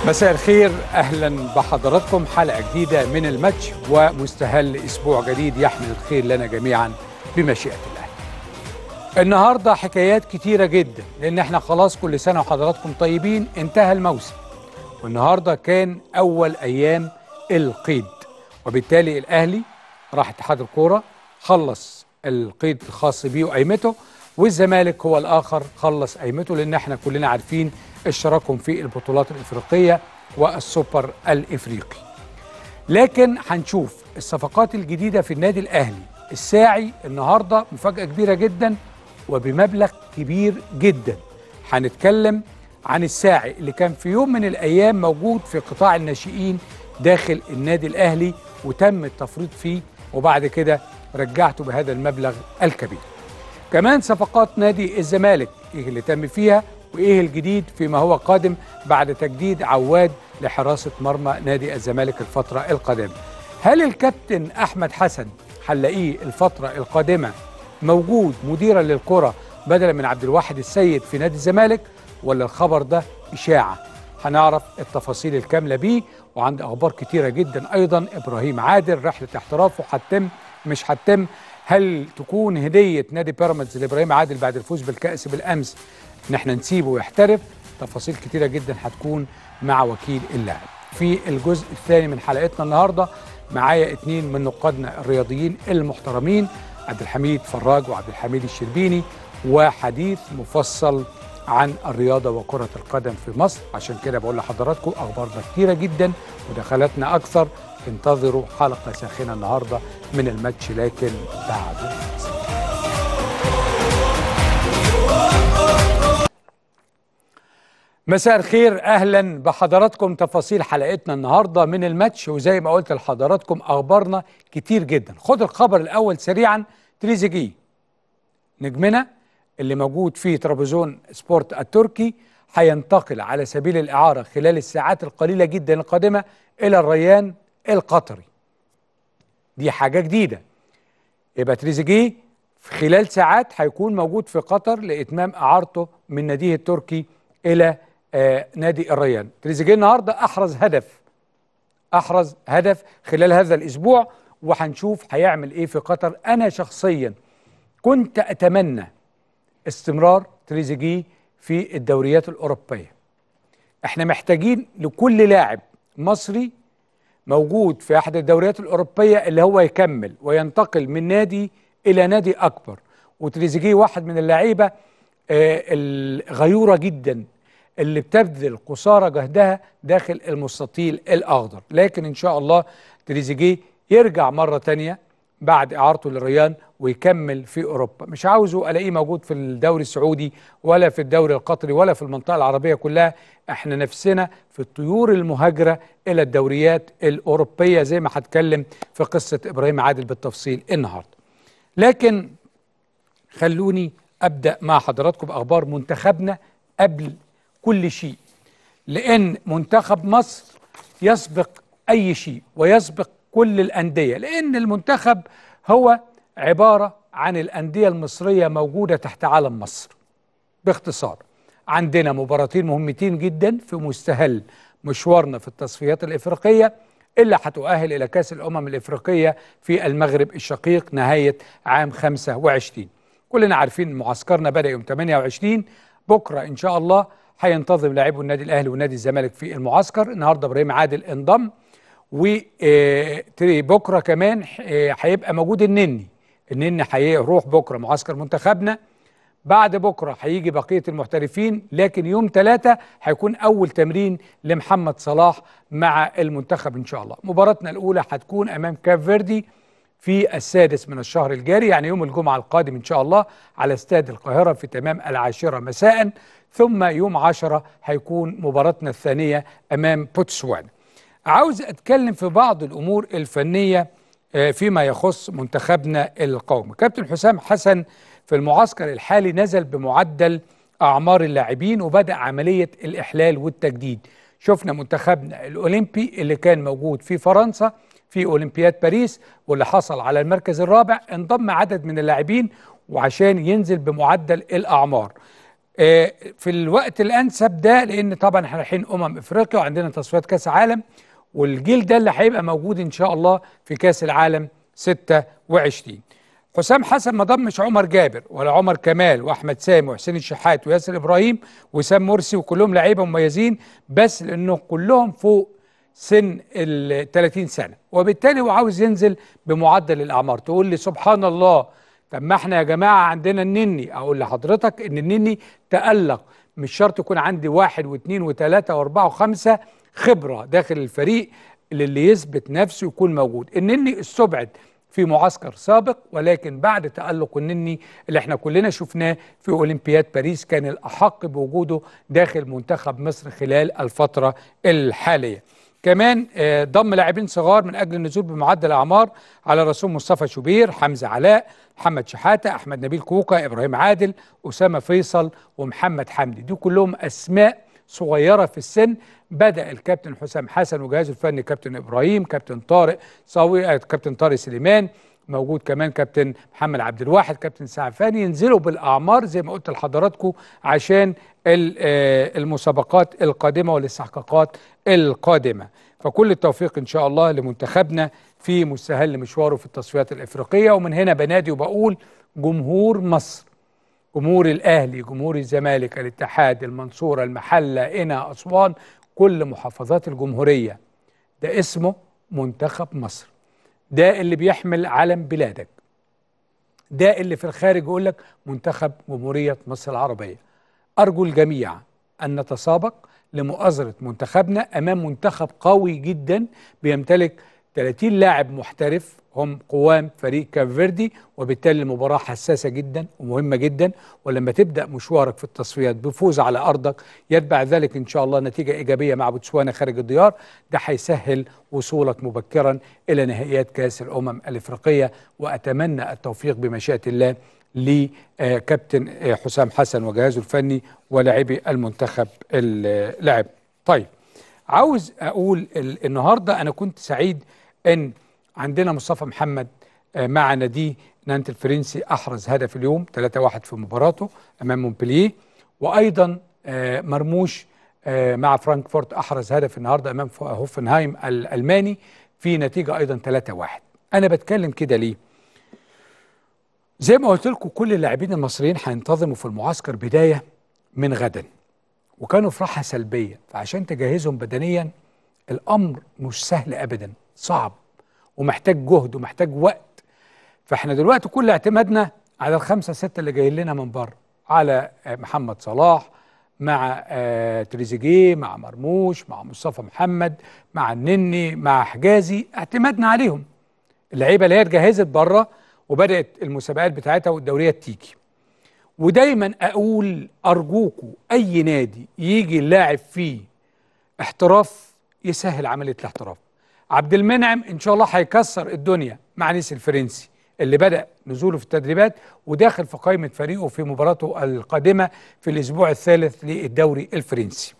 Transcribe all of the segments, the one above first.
مساء الخير اهلا بحضراتكم حلقه جديده من الماتش ومستهل اسبوع جديد يحمل الخير لنا جميعا بمشيئه الله. النهارده حكايات كتيره جدا لان احنا خلاص كل سنه وحضراتكم طيبين انتهى الموسم. والنهارده كان اول ايام القيد وبالتالي الاهلي راح اتحاد الكوره خلص القيد الخاص بيه وقيمته والزمالك هو الاخر خلص قيمته لان احنا كلنا عارفين اشتراكهم في البطولات الافريقيه والسوبر الافريقي. لكن هنشوف الصفقات الجديده في النادي الاهلي الساعي النهارده مفاجاه كبيره جدا وبمبلغ كبير جدا. هنتكلم عن الساعي اللي كان في يوم من الايام موجود في قطاع الناشئين داخل النادي الاهلي وتم التفريط فيه وبعد كده رجعته بهذا المبلغ الكبير. كمان صفقات نادي الزمالك ايه اللي تم فيها وايه الجديد فيما هو قادم بعد تجديد عواد لحراسه مرمى نادي الزمالك الفتره القادمه. هل الكابتن احمد حسن هنلاقيه الفتره القادمه موجود مديرا للكره بدلا من عبد الواحد السيد في نادي الزمالك ولا الخبر ده اشاعه؟ هنعرف التفاصيل الكامله بيه وعند اخبار كتيره جدا ايضا ابراهيم عادل رحله احترافه هتتم مش هتتم هل تكون هديه نادي بيراميدز لابراهيم عادل بعد الفوز بالكاس بالامس ان احنا نسيبه ويحترف تفاصيل كتيره جدا هتكون مع وكيل اللاعب في الجزء الثاني من حلقتنا النهارده معايا اتنين من نقادنا الرياضيين المحترمين عبد الحميد فراج وعبد الحميد الشربيني وحديث مفصل عن الرياضه وكره القدم في مصر عشان كده بقول لحضراتكم اخبارنا كتيره جدا ودخلاتنا اكثر انتظروا حلقه ساخنه النهارده من الماتش لكن بعد الفاصل مساء الخير اهلا بحضراتكم تفاصيل حلقتنا النهارده من الماتش وزي ما قلت لحضراتكم اخبارنا كتير جدا خد الخبر الاول سريعا تريزيجيه نجمنا اللي موجود في ترابزون سبورت التركي هينتقل على سبيل الاعاره خلال الساعات القليله جدا القادمه الى الريان القطري دي حاجه جديده يبقى تريزيجيه في خلال ساعات هيكون موجود في قطر لاتمام اعارته من ناديه التركي الى آه نادي الريان تريزيجيه النهارده احرز هدف احرز هدف خلال هذا الاسبوع وهنشوف هيعمل ايه في قطر انا شخصيا كنت اتمنى استمرار تريزيجيه في الدوريات الاوروبيه احنا محتاجين لكل لاعب مصري موجود في احد الدوريات الاوروبيه اللي هو يكمل وينتقل من نادي الى نادي اكبر وتريزيجيه واحد من اللعيبه آه الغيوره جدا اللي بتبذل قصارى جهدها داخل المستطيل الاخضر لكن ان شاء الله تريزيجيه يرجع مره تانية بعد اعارته للريان ويكمل في اوروبا مش عاوزه الاقيه موجود في الدوري السعودي ولا في الدوري القطري ولا في المنطقه العربيه كلها احنا نفسنا في الطيور المهاجره الى الدوريات الاوروبيه زي ما هتكلم في قصه ابراهيم عادل بالتفصيل النهارده لكن خلوني ابدا مع حضراتكم باخبار منتخبنا قبل كل شيء لان منتخب مصر يسبق اي شيء ويسبق كل الانديه لان المنتخب هو عباره عن الانديه المصريه موجوده تحت علم مصر باختصار عندنا مباراتين مهمتين جدا في مستهل مشوارنا في التصفيات الافريقيه اللي هتؤهل الى كاس الامم الافريقيه في المغرب الشقيق نهايه عام 25 كلنا عارفين معسكرنا بدا يوم 28 بكره ان شاء الله هينتظم لاعبو النادي الاهلي ونادي الزمالك في المعسكر النهارده ابراهيم عادل انضم وبكره كمان هيبقى موجود النني النني هيروح بكره معسكر منتخبنا بعد بكره هيجي بقيه المحترفين لكن يوم ثلاثة هيكون اول تمرين لمحمد صلاح مع المنتخب ان شاء الله مباراتنا الاولى هتكون امام كاب فيردي في السادس من الشهر الجاري يعني يوم الجمعه القادم ان شاء الله على استاد القاهره في تمام العاشره مساء ثم يوم عشرة هيكون مباراتنا الثانيه امام بوتسوانا عاوز اتكلم في بعض الامور الفنيه فيما يخص منتخبنا القومي كابتن حسام حسن في المعسكر الحالي نزل بمعدل اعمار اللاعبين وبدا عمليه الاحلال والتجديد شفنا منتخبنا الاولمبي اللي كان موجود في فرنسا في اولمبياد باريس واللي حصل على المركز الرابع انضم عدد من اللاعبين وعشان ينزل بمعدل الاعمار آه، في الوقت الانسب ده لان طبعا احنا رايحين امم افريقيا وعندنا تصفيات كاس عالم والجيل ده اللي هيبقى موجود ان شاء الله في كاس العالم 26 حسام حسن ما ضمش عمر جابر ولا عمر كمال واحمد سامي وحسين الشحات وياسر ابراهيم وسام مرسي وكلهم لعيبه مميزين بس لانه كلهم فوق سن ال 30 سنه وبالتالي هو عاوز ينزل بمعدل الاعمار تقول لي سبحان الله طب ما احنا يا جماعه عندنا النني اقول لحضرتك ان النني تالق مش شرط يكون عندي واحد واثنين وثلاثه واربعه وخمسه خبره داخل الفريق اللي يثبت نفسه يكون موجود النني استبعد في معسكر سابق ولكن بعد تألق النني اللي احنا كلنا شفناه في أولمبياد باريس كان الأحق بوجوده داخل منتخب مصر خلال الفترة الحالية كمان آه، ضم لاعبين صغار من أجل النزول بمعدل أعمار على رسوم مصطفى شوبير حمزة علاء محمد شحاتة أحمد نبيل كوكا إبراهيم عادل أسامة فيصل ومحمد حمدي دي كلهم أسماء صغيرة في السن بدأ الكابتن حسام حسن وجهازه الفني كابتن إبراهيم كابتن طارق صاوي آه، كابتن طارق سليمان موجود كمان كابتن محمد عبد الواحد كابتن سعفاني ينزلوا بالاعمار زي ما قلت لحضراتكم عشان ال- آه، المسابقات القادمه والاستحقاقات القادمه فكل التوفيق ان شاء الله لمنتخبنا في مستهل مشواره في التصفيات الافريقيه ومن هنا بنادي وبقول جمهور مصر جمهور الاهلي جمهور الزمالك الاتحاد المنصوره المحله قنا اسوان كل محافظات الجمهوريه ده اسمه منتخب مصر ده اللي بيحمل علم بلادك ده اللي في الخارج يقول لك منتخب جمهورية مصر العربية أرجو الجميع أن نتسابق لمؤازرة منتخبنا أمام منتخب قوي جدا بيمتلك 30 لاعب محترف هم قوام فريق كافيردي وبالتالي المباراة حساسة جدا ومهمة جدا ولما تبدأ مشوارك في التصفيات بفوز على أرضك يتبع ذلك إن شاء الله نتيجة إيجابية مع بوتسوانا خارج الديار ده هيسهل وصولك مبكرا إلى نهائيات كأس الأمم الإفريقية وأتمنى التوفيق بمشيئة الله لكابتن آه، حسام حسن وجهازه الفني ولاعبي المنتخب اللاعب طيب عاوز اقول ال- النهارده انا كنت سعيد ان عندنا مصطفى محمد آه، مع ناديه نانت الفرنسي احرز هدف اليوم 3-1 في مباراته امام مونبلييه وايضا آه، مرموش آه، مع فرانكفورت احرز هدف النهارده امام ف- هوفنهايم الالماني في نتيجه ايضا 3-1 انا بتكلم كده ليه زي ما قلت لكم كل اللاعبين المصريين هينتظموا في المعسكر بدايه من غدا وكانوا في راحه سلبيه فعشان تجهزهم بدنيا الامر مش سهل ابدا صعب ومحتاج جهد ومحتاج وقت فاحنا دلوقتي كل اعتمادنا على الخمسه سته اللي جايين لنا من بره على آه، محمد صلاح مع آه، تريزيجيه مع مرموش مع مصطفى محمد مع النني مع حجازي اعتمادنا عليهم اللعيبه اللي هي اتجهزت بره وبدات المسابقات بتاعتها والدوريات تيجي ودايما اقول ارجوكوا اي نادي يجي اللاعب فيه احتراف يسهل عمليه الاحتراف عبد المنعم ان شاء الله هيكسر الدنيا مع نيس الفرنسي اللي بدا نزوله في التدريبات وداخل في قائمه فريقه في مباراته القادمه في الاسبوع الثالث للدوري الفرنسي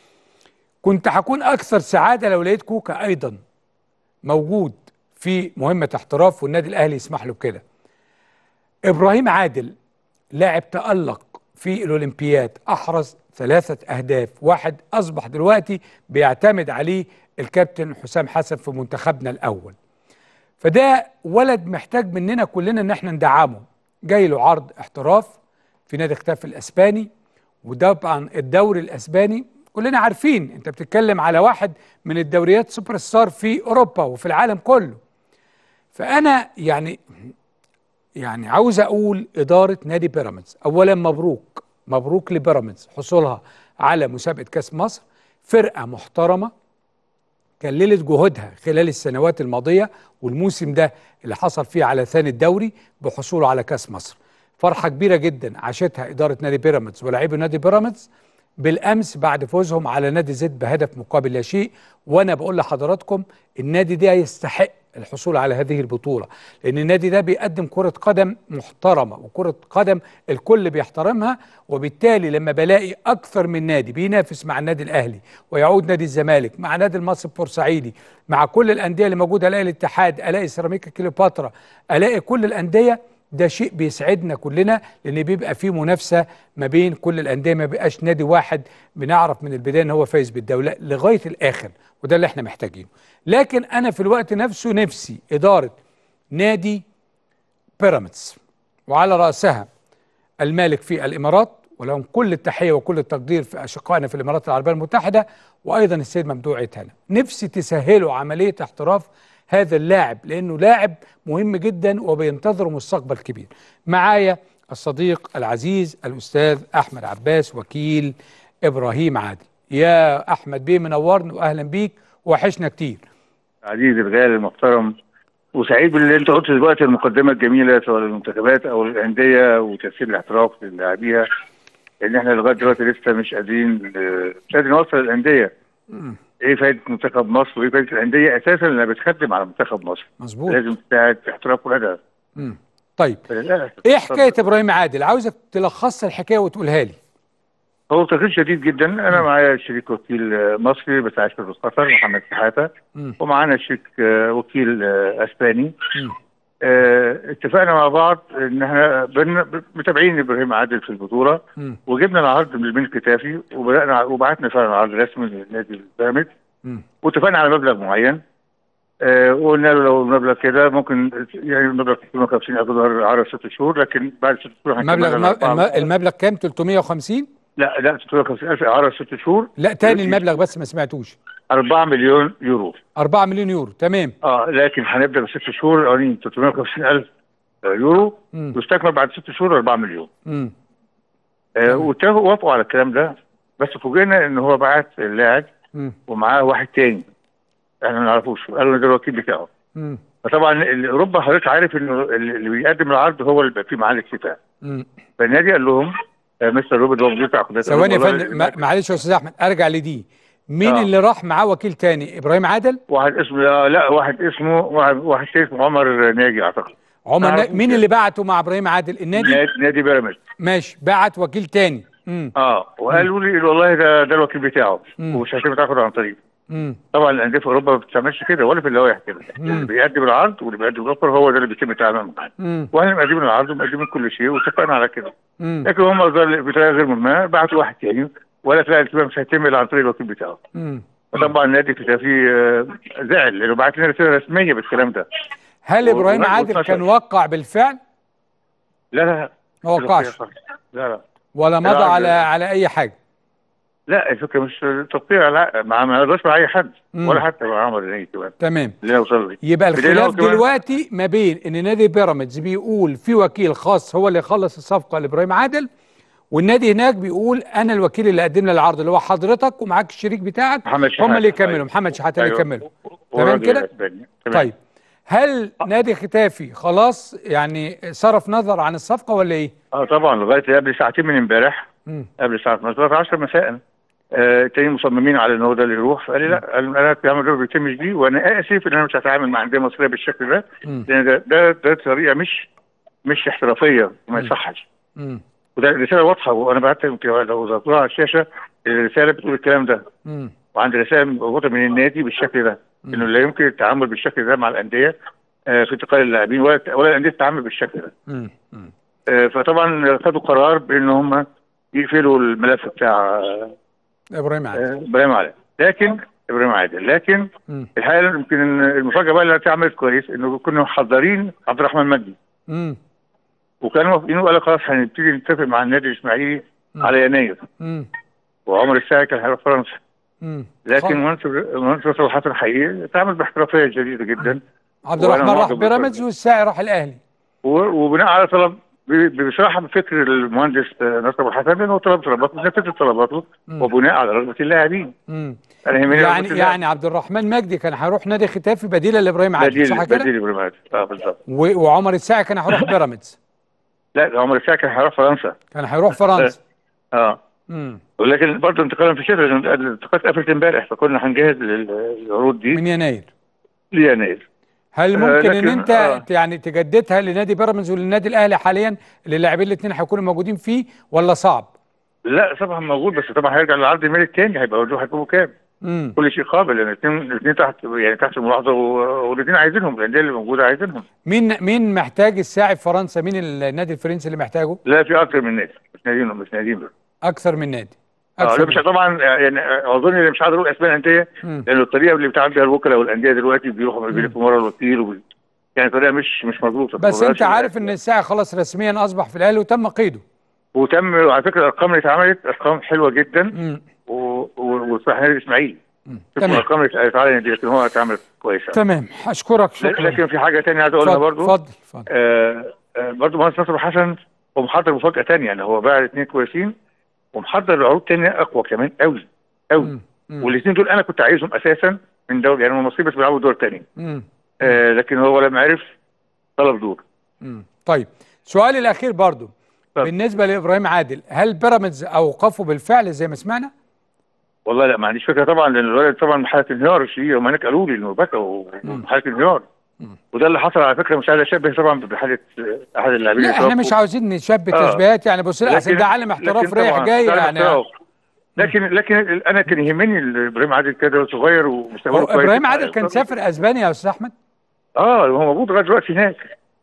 كنت هكون اكثر سعاده لو لقيت كوكا ايضا موجود في مهمه احتراف والنادي الاهلي يسمح له بكده ابراهيم عادل لاعب تألق في الأولمبياد أحرز ثلاثة أهداف واحد أصبح دلوقتي بيعتمد عليه الكابتن حسام حسن في منتخبنا الأول فده ولد محتاج مننا كلنا ان احنا ندعمه جاي له عرض احتراف في نادي اختاف الاسباني وطبعا الدوري الاسباني كلنا عارفين انت بتتكلم على واحد من الدوريات سوبر ستار في اوروبا وفي العالم كله فانا يعني يعني عاوز اقول اداره نادي بيراميدز اولا مبروك مبروك لبيراميدز حصولها على مسابقه كاس مصر فرقه محترمه كللت جهودها خلال السنوات الماضيه والموسم ده اللي حصل فيه على ثاني الدوري بحصوله على كاس مصر فرحه كبيره جدا عاشتها اداره نادي بيراميدز ولاعيبه نادي بيراميدز بالامس بعد فوزهم على نادي زد بهدف مقابل لا شيء وانا بقول لحضراتكم النادي ده يستحق الحصول على هذه البطوله لان النادي ده بيقدم كره قدم محترمه وكره قدم الكل بيحترمها وبالتالي لما بلاقي اكثر من نادي بينافس مع النادي الاهلي ويعود نادي الزمالك مع نادي المصري البورسعيدي مع كل الانديه اللي موجوده الاقي الاتحاد الاقي سيراميكا كليوباترا الاقي كل الانديه ده شيء بيسعدنا كلنا لان بيبقى فيه منافسه ما بين كل الانديه ما بيبقاش نادي واحد بنعرف من البدايه ان هو فايز بالدوله لغايه الاخر وده اللي احنا محتاجينه لكن انا في الوقت نفسه نفسي اداره نادي بيراميدز وعلى راسها المالك في الامارات ولهم كل التحيه وكل التقدير في اشقائنا في الامارات العربيه المتحده وايضا السيد ممدوح عيتهنا نفسي تسهلوا عمليه احتراف هذا اللاعب لانه لاعب مهم جدا وبينتظره مستقبل كبير معايا الصديق العزيز الاستاذ احمد عباس وكيل ابراهيم عادل يا احمد بيه منورني واهلا بيك وحشنا كتير عزيزي الغالي المحترم وسعيد باللي انت قلت دلوقتي المقدمه الجميله سواء المنتخبات او الانديه وتسهيل الاحتراف للاعبيها ان احنا لغايه دلوقتي لسه مش قادرين مش قادرين نوصل الانديه ايه فائده منتخب مصر وايه فائده الانديه اساسا اللي بتخدم على منتخب مصر مظبوط لازم تساعد في احتراف ولادها مم. طيب فللأسف. ايه حكايه ابراهيم عادل عاوزك تلخص الحكايه وتقولها لي هو تغيير شديد جدا انا معايا شريك وكيل آه، مصري بس عايش في قطر محمد شحاته مم. ومعانا شريك آه، وكيل آه، اسباني مم. آه، اتفقنا مع بعض ان احنا بن- متابعين ابراهيم عادل في البطوله مم. وجبنا العرض من البنك الكتافي وبدانا وبعتنا فعلا عرض رسمي للنادي البيراميدز مم. واتفقنا على مبلغ معين آه، وقلنا له لو المبلغ كده ممكن يعني المبلغ 650 دولار على ست شهور لكن بعد ست شهور مبلغ هنكملها الم- لأربعة- المبلغ كام 350 لا لا 650000 اعاره ست شهور لا تاني المبلغ بس ما سمعتوش 4 مليون يورو 4 مليون يورو تمام اه لكن هنبدا بست شهور قوانين 350000 يورو مم. واستكمل بعد ست شهور 4 مليون مم. آه واتفقوا وافقوا على الكلام ده بس فوجئنا ان هو بعت اللاعب مم. ومعاه واحد تاني احنا ما نعرفوش قالوا ده الوكيل بتاعه مم. فطبعا ال- اوروبا حضرتك عارف انه ال- اللي بيقدم العرض هو اللي بيبقى فيه معاه الاتفاق مم. فالنادي قال لهم آه مستر روبرت هو مدير تعاقدات قال لهم ثواني يا والله فندم ما- معلش يا استاذ احمد ارجع لدي مين آه. اللي راح معاه وكيل تاني ابراهيم عادل واحد اسمه آه، لا واحد اسمه واحد, واحد تاني اسمه عمر ناجي اعتقد عمر نعرف نا... مين كده. اللي بعته مع ابراهيم عادل النادي نادي, نادي بيراميدز ماشي بعت وكيل تاني امم اه وقالوا لي والله ده ده الوكيل بتاعه مم. ومش هتم تاخد عن طريقه امم طبعا الانديه في اوروبا ما بتعملش كده ولا في اللوائح كده اللي بيقدم العرض واللي بيقدم الاوفر هو ده اللي بيتم التعامل معاه امم واحنا مقدمين العرض ومقدمين كل شيء واتفقنا على كده امم لكن هم ظل- بطريقه غير مرماه بعتوا واحد تاني ولا تلاقي الكلام مش هيتم الا عن طريق الوكيل بتاعه امم طبعا النادي الكتافي آه، زعل لانه بعت لنا رساله رسميه بالكلام ده هل ابراهيم والراجل عادل اتنشر. كان وقع بالفعل لا لا ما وقعش لا لا ولا مضى لا، على لا. على اي حاجه لا الفكره مش توقيع لا ما ما يقدرش مع اي حد مم. ولا حتى مع عمر النادي كمان تمام اللي وصل لي يبقى بدليل الخلاف هو كمان- دلوقتي ما بين ان نادي بيراميدز بيقول في وكيل خاص هو اللي يخلص الصفقه لابراهيم عادل والنادي هناك بيقول انا الوكيل اللي قدم لي العرض اللي هو حضرتك ومعاك الشريك بتاعك محمد هم شحاتة. اللي يكملوا أيوة. محمد شحاته اللي أيوة. يكملوا تمام والراجل كده؟ الأسباني. تمام. طيب هل نادي ختافي خلاص يعني صرف نظر عن الصفقه ولا ايه؟ اه طبعا لغايه قبل ساعتين من امبارح مم. قبل الساعه 12 10 مساء آه تاني مصممين على ان هو ده اللي يروح فقال لي لا قال انا الكلام ده ما بيتمش دي وانا اسف ان انا مش هتعامل مع انديه مصريه بالشكل ده مم. لان ده ده, ده طريقه مش مش احترافيه وما يصحش مم. وده رساله واضحه وانا بعت يمكن لو ظهرتوها على الشاشه الرساله بتقول الكلام ده مم. وعندي رسائل مبعوثه من النادي بالشكل ده انه لا يمكن التعامل بالشكل ده مع الانديه آه، في انتقال اللاعبين ولا ولا الانديه تتعامل بالشكل ده مم. مم. آه، فطبعا خدوا قرار بان هم يقفلوا الملف بتاع آه، ابراهيم عادل آه، ابراهيم عادل لكن ابراهيم عادل لكن مم. الحقيقه يمكن إن المفاجاه بقى اللي عملت كويس انه كنا محضرين عبد الرحمن مجدي مم. وكانوا موافقين وقالوا خلاص هنبتدي نتفق مع النادي الاسماعيلي على يناير مم. وعمر الساعي كان هيروح فرنسا مم. لكن مهندس مهندس نصر الحسن الحقيقي تعامل باحترافيه شديده جدا عبد وأنا الرحمن راح معجب بيراميدز والساعي راح الاهلي و- وبناء على طلب ب- بصراحه بفكر المهندس آه، نصر ابو الحسن انه طلب طلباته نفذ طلباته مم. وبناء على رغبه اللاعبين مم. انا يهمني رغبة يعني اللاعب. يعني عبد الرحمن مجدي كان هيروح نادي ختافي بديلا لابراهيم عادل بديل صح كده؟ بديل ابراهيم عادل. اه بالظبط و- وعمر الساعي كان هيروح بيراميدز لا عمر الساعي كان هيروح فرنسا كان هيروح فرنسا اه مم. ولكن برضه انتقالا في الشتاء لأن الانتقالات قفلت امبارح فكنا هنجهز لل- للعروض دي من يناير ليناير هل آه، ممكن ان لكن- انت آه. يعني تجددها لنادي بيراميدز وللنادي الاهلي حاليا اللي اللاعبين الاثنين هيكونوا موجودين فيه ولا صعب؟ لا طبعا موجود بس طبعا هيرجع للعرض المالي الثاني هيبقى وجوه هيكونوا كام امم كل شيء قابل لان الاثنين الاثنين تحت يعني تحت الملاحظه و- والاثنين عايزينهم الانديه اللي موجوده عايزينهم مين مين محتاج الساعي في فرنسا مين النادي الفرنسي اللي محتاجه لا في اكثر من نادي مش ناديين مش ناديين بس اكثر من نادي اه اكثر لا مش من- طبعا يعني اظن إن مش هقدر اقول اسماء الانديه مم. لان الطريقه اللي بتعامل بيها الوكلاء والانديه دلوقتي بيروحوا بيلفوا ورا الوكيل وبي... يعني طريقه مش مش مظبوطه بس ما انت بقاش- عارف ان الساعي خلاص رسميا اصبح في الاهلي وتم قيده وتم على فكره الارقام اللي اتعملت ارقام حلوه جدا امم و... و... وصح نادي الاسماعيلي شوف تمام الارقام اللي اتعملت دي لكن هو اتعملت كويسه تمام اشكرك شكرا لكن في حاجه ثانيه عايز اقولها اتفضل برضو اتفضل اتفضل آه آه برضو مهندس نصر حسن هو محضر مفاجاه ثانيه يعني هو باع الاثنين كويسين ومحضر عروض ثانيه اقوى كمان قوي قوي مم. مم. والاثنين دول انا كنت عايزهم اساسا من دوري يعني هم المصريين بس بيلعبوا دور ثاني مم. آه لكن هو لما عرف طلب دور مم. طيب سؤالي الاخير برضو اتفضل. بالنسبه لابراهيم عادل هل بيراميدز اوقفه بالفعل زي ما سمعنا؟ والله لا ما عنديش فكره طبعا لان الولد طبعا حاله انهيار شيء هم هناك قالوا لي انه بكى وحاله انهيار مم. وده اللي حصل على فكره مش عايز اشبه طبعا بحاله آه، احد اللاعبين لا اللي احنا توفوا. مش عاوزين نشبه آه. تشبيهات يعني بص لا اصل ده عالم لكن احتراف رايح طبعاً جاي ده عالم يعني احتراف. لكن لكن انا كان يهمني ابراهيم عادل كده صغير هو ومستقبله كويس ابراهيم عادل كان سافر اسبانيا يا استاذ احمد؟ اه هو موجود لغايه دلوقتي هناك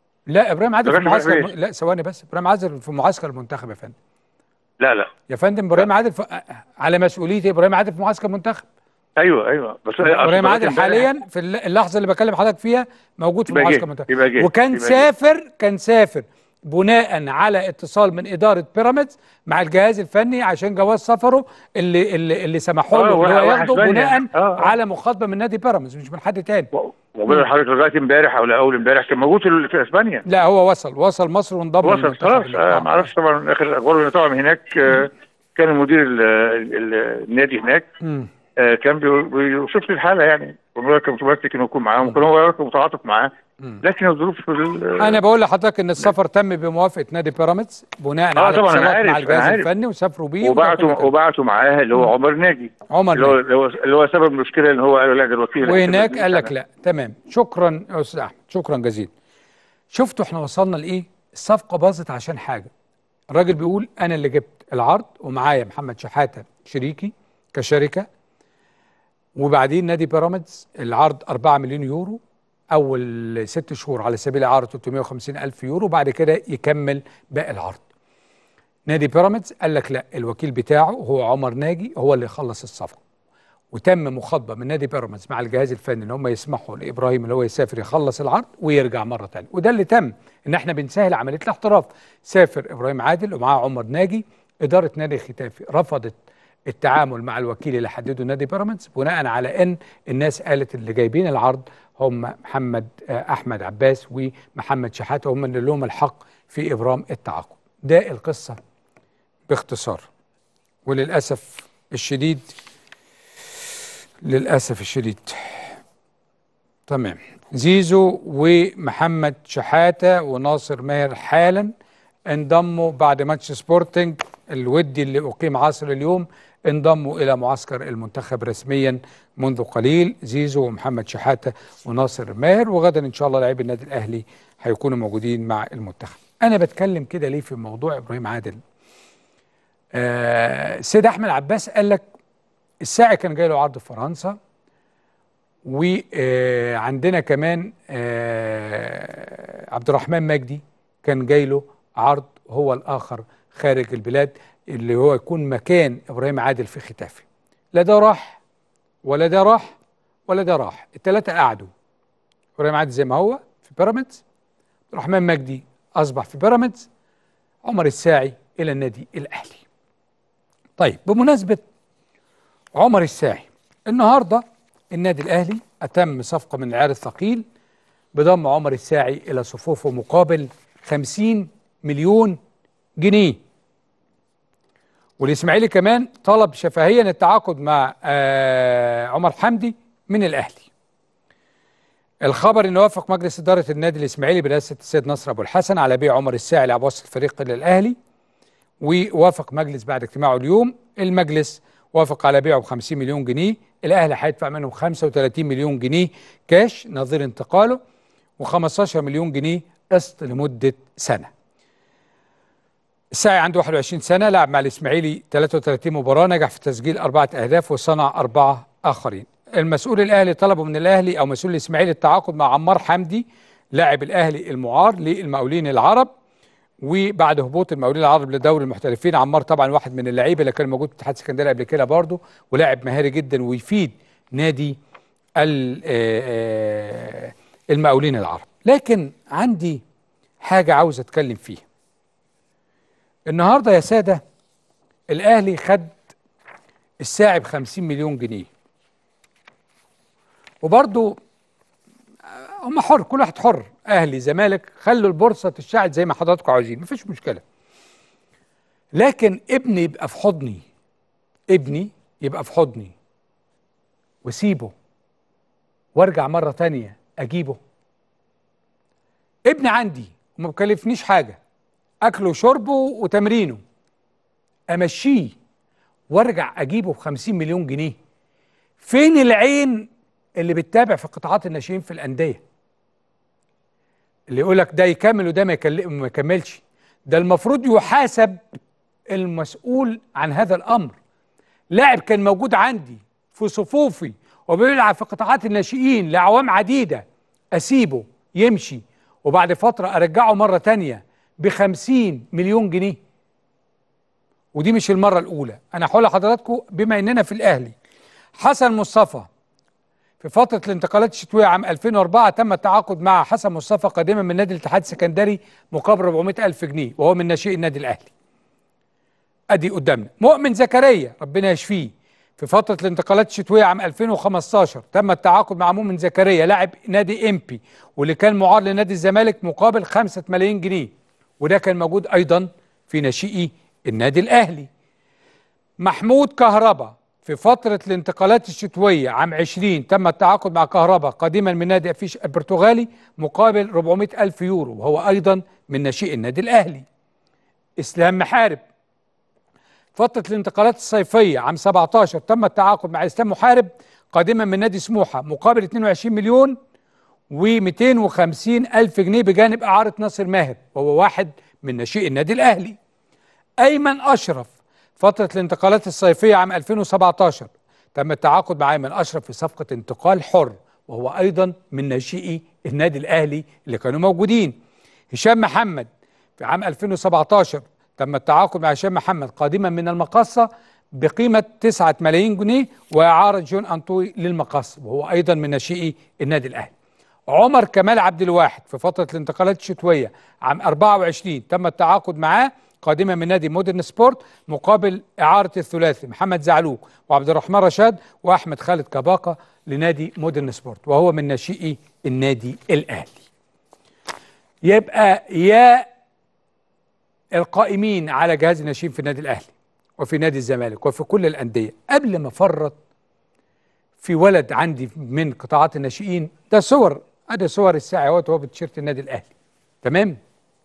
لا ابراهيم عادل في لغاية معسكر دلوقتي لا ثواني بس ابراهيم عادل في معسكر المنتخب يا فندم لا لا يا فندم ابراهيم عادل في... على مسؤوليتي ابراهيم عادل في معسكر منتخب ايوه ايوه بس ابراهيم أصل عادل امبارح حاليا في الل- اللحظه اللي بكلم حضرتك فيها موجود في يبقى معسكر جه، منتخب يبقى جه، وكان يبقى جه. سافر كان سافر بناء على اتصال من اداره بيراميدز مع الجهاز الفني عشان جواز سفره اللي اللي, اللي سمحوا آه، له ان هو وراح ياخده إسبانيا. بناء آه، آه. على مخاطبه من نادي بيراميدز مش من حد تاني وبقول لحضرتك لغايه امبارح او اول امبارح كان موجود في في اسبانيا لا هو وصل وصل مصر وانضم وصل للمنتخب خلاص اللي- آه آه. ما اعرفش طبعا اخر الاخبار لأن طبعا هناك آه كان المدير ال- ال- ال- النادي هناك مم. آه كان بي- بيوصف لي الحاله يعني والله كان متمسك انه يكون معاهم وكان هو متعاطف معاه لكن الظروف ال- انا بقول لحضرتك ان السفر تم بموافقه نادي بيراميدز بناء آه، على طبعاً، أنا اتصالات عارف، مع أنا الجهاز عارف. الفني وسافروا بيه وده كل وبعتوا كده. وبعتوا معاه اللي هو عمر ناجي عمر اللي هو ناجي اللي هو اللي هو سبب المشكله ان هو قالوا لا ده الوكيل وهناك قال لك لا تمام شكرا يا استاذ احمد شكرا جزيلا شفتوا احنا وصلنا لايه الصفقه باظت عشان حاجه الراجل بيقول انا اللي جبت العرض ومعايا محمد شحاته شريكي كشركه وبعدين نادي بيراميدز العرض 4 مليون يورو اول ست شهور على سبيل الاعاره 350 الف يورو بعد كده يكمل باقي العرض نادي بيراميدز قال لك لا الوكيل بتاعه هو عمر ناجي هو اللي يخلص الصفقه وتم مخاطبه من نادي بيراميدز مع الجهاز الفني ان هم يسمحوا لابراهيم اللي هو يسافر يخلص العرض ويرجع مره ثانيه وده اللي تم ان احنا بنسهل عمليه الاحتراف سافر ابراهيم عادل ومعاه عمر ناجي اداره نادي ختافي رفضت التعامل مع الوكيل اللي حدده نادي بيراميدز بناء على ان الناس قالت اللي جايبين العرض هم محمد آه، احمد عباس ومحمد شحاته هم اللي لهم الحق في ابرام التعاقد ده القصه باختصار وللاسف الشديد للاسف الشديد تمام زيزو ومحمد شحاته وناصر ماهر حالا انضموا بعد ماتش سبورتنج الودي اللي اقيم عصر اليوم انضموا الى معسكر المنتخب رسميا منذ قليل زيزو ومحمد شحاته وناصر ماهر وغدا ان شاء الله لاعبي النادي الاهلي هيكونوا موجودين مع المنتخب انا بتكلم كده ليه في موضوع ابراهيم عادل آه سيد احمد عباس قال لك الساعي كان جاي له عرض في فرنسا وعندنا كمان آه، عبد الرحمن مجدي كان جاي له عرض هو الاخر خارج البلاد اللي هو يكون مكان ابراهيم عادل في ختافي لا ده راح ولا ده راح ولا ده راح الثلاثه قعدوا ابراهيم عادل زي ما هو في بيراميدز عبد الرحمن مجدي اصبح في بيراميدز عمر الساعي الى النادي الاهلي طيب بمناسبه عمر الساعي النهارده النادي الاهلي اتم صفقه من العيار الثقيل بضم عمر الساعي الى صفوفه مقابل 50 مليون جنيه والاسماعيلي كمان طلب شفهيا التعاقد مع آه عمر حمدي من الاهلي الخبر ان وافق مجلس اداره النادي الاسماعيلي برئاسه السيد نصر ابو الحسن على بيع عمر الساعي لاعب وسط الفريق الى الاهلي ووافق مجلس بعد اجتماعه اليوم المجلس وافق على بيعه ب 50 مليون جنيه الاهلي هيدفع منهم 35 مليون جنيه كاش نظير انتقاله و15 مليون جنيه قسط لمده سنه الساعي عنده 21 سنه لعب مع الاسماعيلي 33 مباراه نجح في تسجيل اربعه اهداف وصنع اربعه اخرين المسؤول الاهلي طلبوا من الاهلي او مسؤول الاسماعيلي التعاقد مع عمار حمدي لاعب الاهلي المعار للمقاولين العرب وبعد هبوط المقاولين العرب لدوري المحترفين عمار طبعا واحد من اللعيبه اللي كان موجود في اتحاد اسكندريه قبل كده برضه ولاعب مهاري جدا ويفيد نادي ال- آه، آه، المقاولين العرب لكن عندي حاجه عاوز اتكلم فيها النهارده يا ساده الاهلي خد الساعي ب 50 مليون جنيه وبرضه هم حر كل واحد حر اهلي زمالك خلوا البورصه تشتعل زي ما حضراتكم عاوزين مفيش مشكله لكن ابني يبقى في حضني ابني يبقى في حضني واسيبه وارجع مره تانية اجيبه ابني عندي وما بكلفنيش حاجه اكله وشربه وتمرينه امشيه وارجع اجيبه ب 50 مليون جنيه فين العين اللي بتتابع في قطاعات الناشئين في الانديه اللي يقول لك ده يكمل وده ما يكل- ما يكملش ده المفروض يحاسب المسؤول عن هذا الامر لاعب كان موجود عندي في صفوفي وبيلعب في قطاعات الناشئين لاعوام عديده اسيبه يمشي وبعد فتره ارجعه مره تانية بخمسين مليون جنيه ودي مش المره الاولى انا هقول لحضراتكم بما اننا في الاهلي حسن مصطفى في فترة الانتقالات الشتوية عام 2004 تم التعاقد مع حسن مصطفى قادما من نادي الاتحاد السكندري مقابل 400 ألف جنيه وهو من ناشئي النادي الأهلي أدي قدامنا مؤمن زكريا ربنا يشفيه في فترة الانتقالات الشتوية عام 2015 تم التعاقد مع مؤمن زكريا لاعب نادي إمبي واللي كان معار لنادي الزمالك مقابل 5 ملايين جنيه وده كان موجود أيضا في ناشئي النادي الأهلي محمود كهربا في فترة الانتقالات الشتوية عام 20 تم التعاقد مع كهربا قادما من نادي أفيش البرتغالي مقابل 400 ألف يورو وهو أيضا من ناشئي النادي الأهلي إسلام محارب فترة الانتقالات الصيفية عام 17 تم التعاقد مع إسلام محارب قادما من نادي سموحة مقابل 22 مليون و250 ألف جنيه بجانب إعارة ناصر ماهر وهو واحد من ناشئي النادي الأهلي أيمن أشرف فترة الانتقالات الصيفية عام 2017 تم التعاقد مع أيمن أشرف في صفقة انتقال حر وهو أيضا من ناشئي النادي الأهلي اللي كانوا موجودين هشام محمد في عام 2017 تم التعاقد مع هشام محمد قادما من المقصة بقيمة 9 ملايين جنيه وإعارة جون أنطوي للمقصة وهو أيضا من ناشئي النادي الأهلي عمر كمال عبد الواحد في فترة الانتقالات الشتوية عام 24 تم التعاقد معاه قادما من نادي مودرن سبورت مقابل إعارة الثلاثي محمد زعلوك وعبد الرحمن رشاد وأحمد خالد كباقة لنادي مودرن سبورت وهو من ناشئي النادي الأهلي يبقى يا القائمين على جهاز الناشئين في النادي الأهلي وفي نادي الزمالك وفي كل الأندية قبل ما فرط في ولد عندي من قطاعات الناشئين ده صور ادي صور الساعي اهوت وهو بتيشيرت النادي الاهلي تمام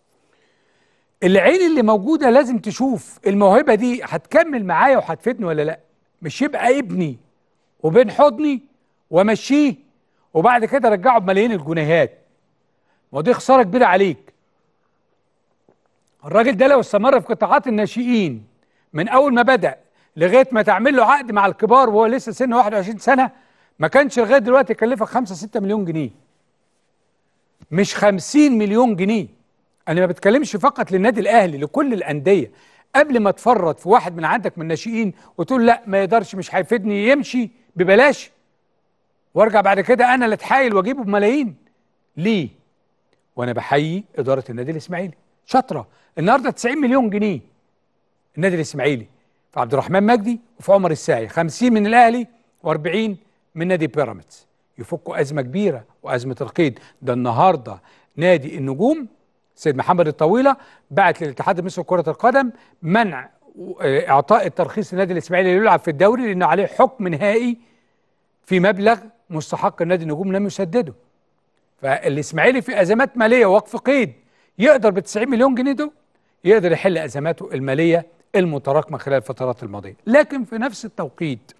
العين اللي موجوده لازم تشوف الموهبه دي هتكمل معايا وهتفيدني ولا لا مش يبقى ابني وبين حضني وامشيه وبعد كده ارجعه بملايين الجنيهات ما دي خساره كبيره عليك الراجل ده لو استمر في قطاعات الناشئين من اول ما بدا لغايه ما تعمل له عقد مع الكبار وهو لسه سنه 21 سنه ما كانش لغايه دلوقتي يكلفك 5 6 مليون جنيه مش 50 مليون جنيه انا ما بتكلمش فقط للنادي الاهلي لكل الانديه قبل ما تفرط في واحد من عندك من الناشئين وتقول لا ما يقدرش مش هيفيدني يمشي ببلاش وارجع بعد كده انا اللي اتحايل واجيبه بملايين ليه وانا بحيي اداره النادي الاسماعيلي شاطره النهارده 90 مليون جنيه النادي الاسماعيلي في عبد الرحمن مجدي وفي عمر الساعي 50 من الاهلي و40 من نادي بيراميدز يفكوا ازمه كبيره وازمه القيد ده النهارده نادي النجوم سيد محمد الطويله بعت للاتحاد المصري لكره القدم منع آه، اعطاء الترخيص للنادي الاسماعيلي يلعب في الدوري لانه عليه حكم نهائي في مبلغ مستحق النادي النجوم لم يسدده فالاسماعيلي في ازمات ماليه ووقف قيد يقدر ب 90 مليون جنيه دول يقدر يحل ازماته الماليه المتراكمه خلال الفترات الماضيه لكن في نفس التوقيت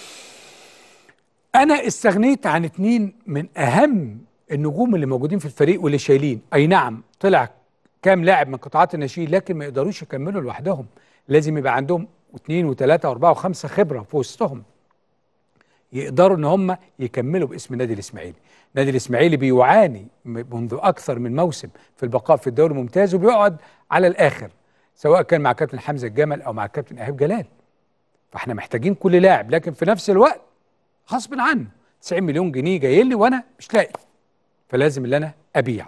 انا استغنيت عن اتنين من اهم النجوم اللي موجودين في الفريق واللي شايلين اي نعم طلع كام لاعب من قطاعات الناشئين لكن ما يقدروش يكملوا لوحدهم لازم يبقى عندهم اثنين وثلاثه واربعه وخمسه خبره في وسطهم يقدروا ان هم يكملوا باسم النادي الاسماعيلي النادي الاسماعيلي بيعاني منذ اكثر من موسم في البقاء في الدوري الممتاز وبيقعد على الاخر سواء كان مع كابتن حمزه الجمل او مع كابتن ايهاب جلال فاحنا محتاجين كل لاعب لكن في نفس الوقت غصب عنه 90 مليون جنيه جاي لي وانا مش لاقي فلازم اللي انا ابيع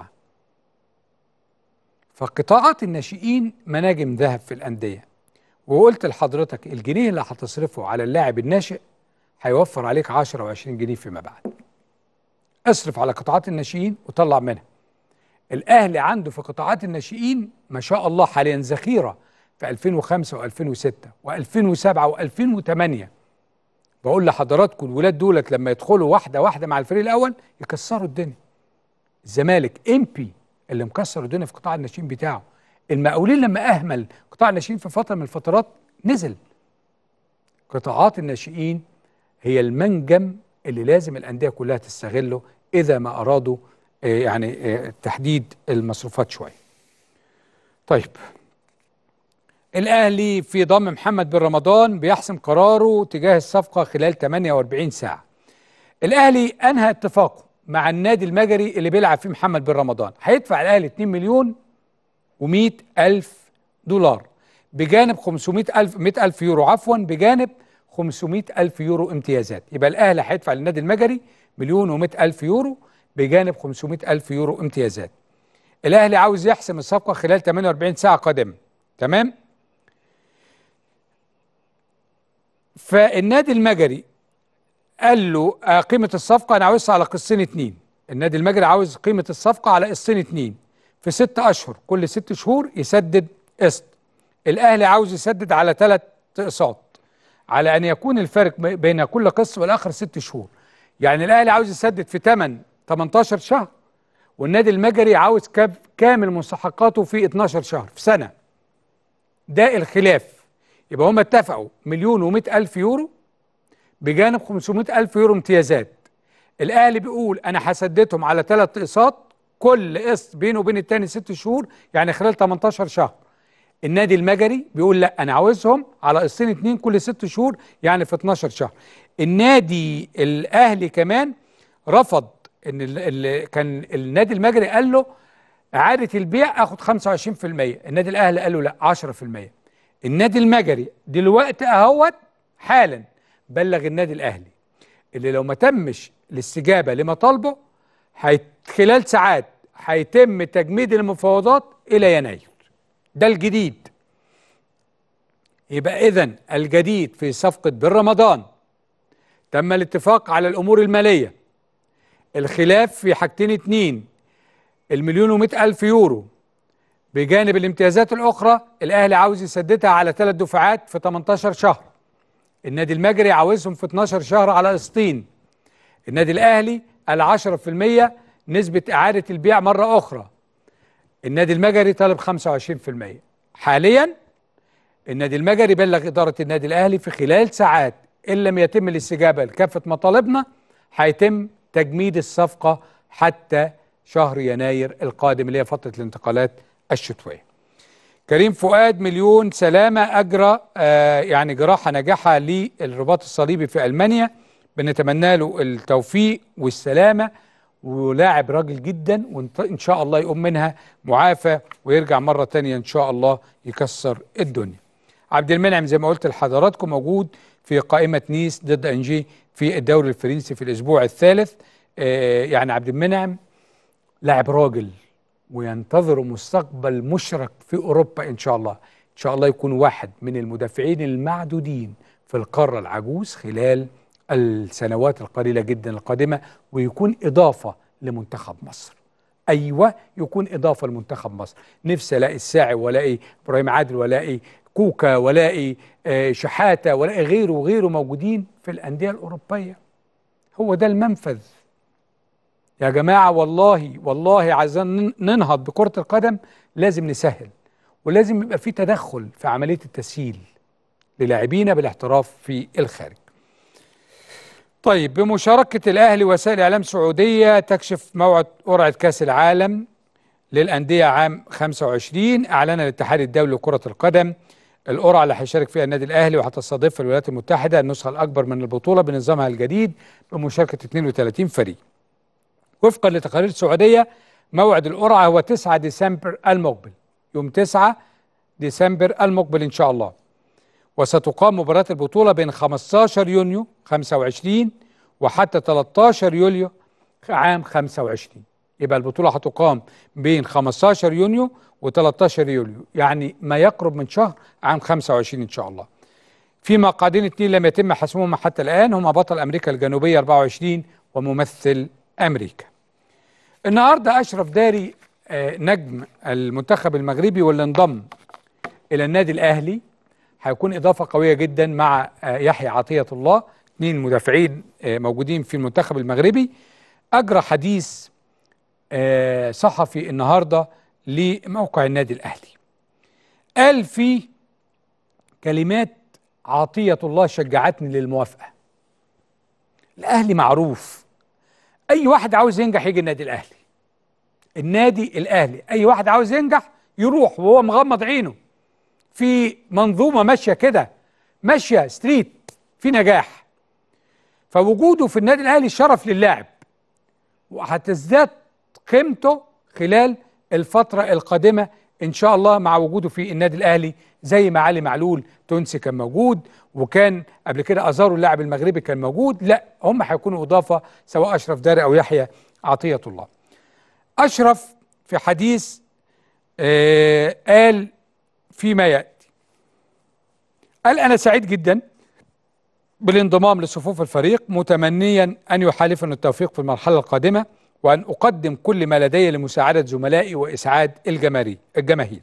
فقطاعات الناشئين مناجم ذهب في الانديه وقلت لحضرتك الجنيه اللي هتصرفه على اللاعب الناشئ هيوفر عليك 10 و20 جنيه فيما بعد اصرف على قطاعات الناشئين وطلع منها الاهلي عنده في قطاعات الناشئين ما شاء الله حاليا ذخيره في 2005 و2006 و2007 و2008 بقول لحضراتكم الولاد دولت لما يدخلوا واحده واحده مع الفريق الاول يكسروا الدنيا الزمالك امبي اللي مكسر الدنيا في قطاع الناشئين بتاعه المقاولين لما اهمل قطاع الناشئين في فتره من الفترات نزل قطاعات الناشئين هي المنجم اللي لازم الانديه كلها تستغله اذا ما ارادوا يعني تحديد المصروفات شويه طيب الاهلي في ضم محمد بن رمضان بيحسم قراره تجاه الصفقه خلال 48 ساعه الاهلي انهى اتفاقه مع النادي المجري اللي بيلعب فيه محمد بن رمضان هيدفع الاهلي 2 مليون و100 الف دولار بجانب 500 الف 100 الف يورو عفوا بجانب 500 الف يورو امتيازات يبقى الاهلي هيدفع للنادي المجري مليون و100 الف يورو بجانب 500 الف يورو امتيازات الاهلي عاوز يحسم الصفقه خلال 48 ساعه قادمه تمام فالنادي المجري قال له آه قيمة الصفقة أنا عاوزها على قسطين اتنين النادي المجري عاوز قيمة الصفقة على قسطين اتنين في ست أشهر كل ست شهور يسدد قسط الأهلي عاوز يسدد على ثلاث أقساط على أن يكون الفارق بين كل قسط والآخر ست شهور يعني الأهلي عاوز يسدد في 8 18 شهر والنادي المجري عاوز كامل مستحقاته في 12 شهر في سنة ده الخلاف يبقى هم اتفقوا مليون ومئة ألف يورو بجانب 500 ألف يورو امتيازات الأهلي بيقول أنا هسددهم على ثلاث أقساط كل قسط بينه وبين التاني ست شهور يعني خلال 18 شهر النادي المجري بيقول لا أنا عاوزهم على قسطين اتنين كل ست شهور يعني في 12 شهر النادي الأهلي كمان رفض ان اللي كان النادي المجري قال له اعاده البيع اخد 25% النادي الاهلي قال له لا 10% النادي المجري دلوقتي اهوت حالا بلغ النادي الاهلي اللي لو ما تمش الاستجابه لمطالبه خلال ساعات هيتم تجميد المفاوضات الى يناير ده الجديد يبقى اذا الجديد في صفقه بن رمضان تم الاتفاق على الامور الماليه الخلاف في حاجتين اتنين المليون ومئة ألف يورو بجانب الامتيازات الأخرى الأهلي عاوز يسددها على ثلاث دفعات في 18 شهر النادي المجري عاوزهم في 12 شهر على قسطين النادي الأهلي قال 10% نسبة إعادة البيع مرة أخرى النادي المجري طالب 25% حاليا النادي المجري بلغ إدارة النادي الأهلي في خلال ساعات إن لم يتم الاستجابة لكافة مطالبنا هيتم تجميد الصفقة حتى شهر يناير القادم اللي هي فترة الانتقالات الشتوية كريم فؤاد مليون سلامة أجرى آه يعني جراحة ناجحة للرباط الصليبي في ألمانيا بنتمنى له التوفيق والسلامة ولاعب راجل جدا وإن شاء الله يقوم منها معافى ويرجع مرة تانية إن شاء الله يكسر الدنيا عبد المنعم زي ما قلت لحضراتكم موجود في قائمة نيس ضد أنجي في الدوري الفرنسي في الأسبوع الثالث آه يعني عبد المنعم لاعب راجل وينتظر مستقبل مشرق في أوروبا إن شاء الله إن شاء الله يكون واحد من المدافعين المعدودين في القارة العجوز خلال السنوات القليلة جدا القادمة ويكون إضافة لمنتخب مصر أيوة يكون إضافة لمنتخب مصر نفسي ألاقي الساعي ولاقي إبراهيم عادل ولاقي كوكا ولاقي آه شحاتة ولاقي غيره وغيره موجودين في الأندية الأوروبية هو ده المنفذ يا جماعة والله والله عايزين ننهض بكرة القدم لازم نسهل ولازم يبقى في تدخل في عملية التسهيل للاعبينا بالاحتراف في الخارج طيب بمشاركة الأهلي وسائل إعلام سعودية تكشف موعد قرعة كأس العالم للأندية عام 25 أعلن الاتحاد الدولي لكرة القدم القرعه اللي هيشارك فيها النادي الاهلي وهتستضيف الولايات المتحده النسخه الاكبر من البطوله بنظامها الجديد بمشاركه 32 فريق. وفقا لتقارير السعوديه موعد القرعه هو 9 ديسمبر المقبل يوم 9 ديسمبر المقبل ان شاء الله. وستقام مباراه البطوله بين 15 يونيو 25 وحتى 13 يوليو عام 25 يبقى البطولة هتقام بين 15 يونيو و13 يوليو يعني ما يقرب من شهر عام 25 إن شاء الله في مقعدين اثنين لم يتم حسمهم حتى الآن هما بطل أمريكا الجنوبية 24 وممثل أمريكا النهاردة أشرف داري آه، نجم المنتخب المغربي واللي انضم إلى النادي الأهلي هيكون إضافة قوية جدا مع آه، يحيى عطية الله اثنين مدافعين آه، موجودين في المنتخب المغربي أجرى حديث آه، صحفي النهارده لموقع النادي الاهلي قال فيه كلمات عطيه الله شجعتني للموافقه الاهلي معروف اي واحد عاوز ينجح يجي النادي الاهلي النادي الاهلي اي واحد عاوز ينجح يروح وهو مغمض عينه في منظومه ماشيه كده ماشيه ستريت في نجاح فوجوده في النادي الاهلي شرف للاعب وهتزداد قيمته خلال الفترة القادمة إن شاء الله مع وجوده في النادي الأهلي زي ما علي معلول تونسي كان موجود وكان قبل كده أزارو اللاعب المغربي كان موجود لا هم هيكونوا إضافة سواء أشرف داري أو يحيى عطية الله أشرف في حديث آه قال فيما يأتي قال أنا سعيد جدا بالانضمام لصفوف الفريق متمنيا أن يحالفنا التوفيق في المرحلة القادمة وأن أقدم كل ما لدي لمساعدة زملائي وإسعاد الجماهير الجماهير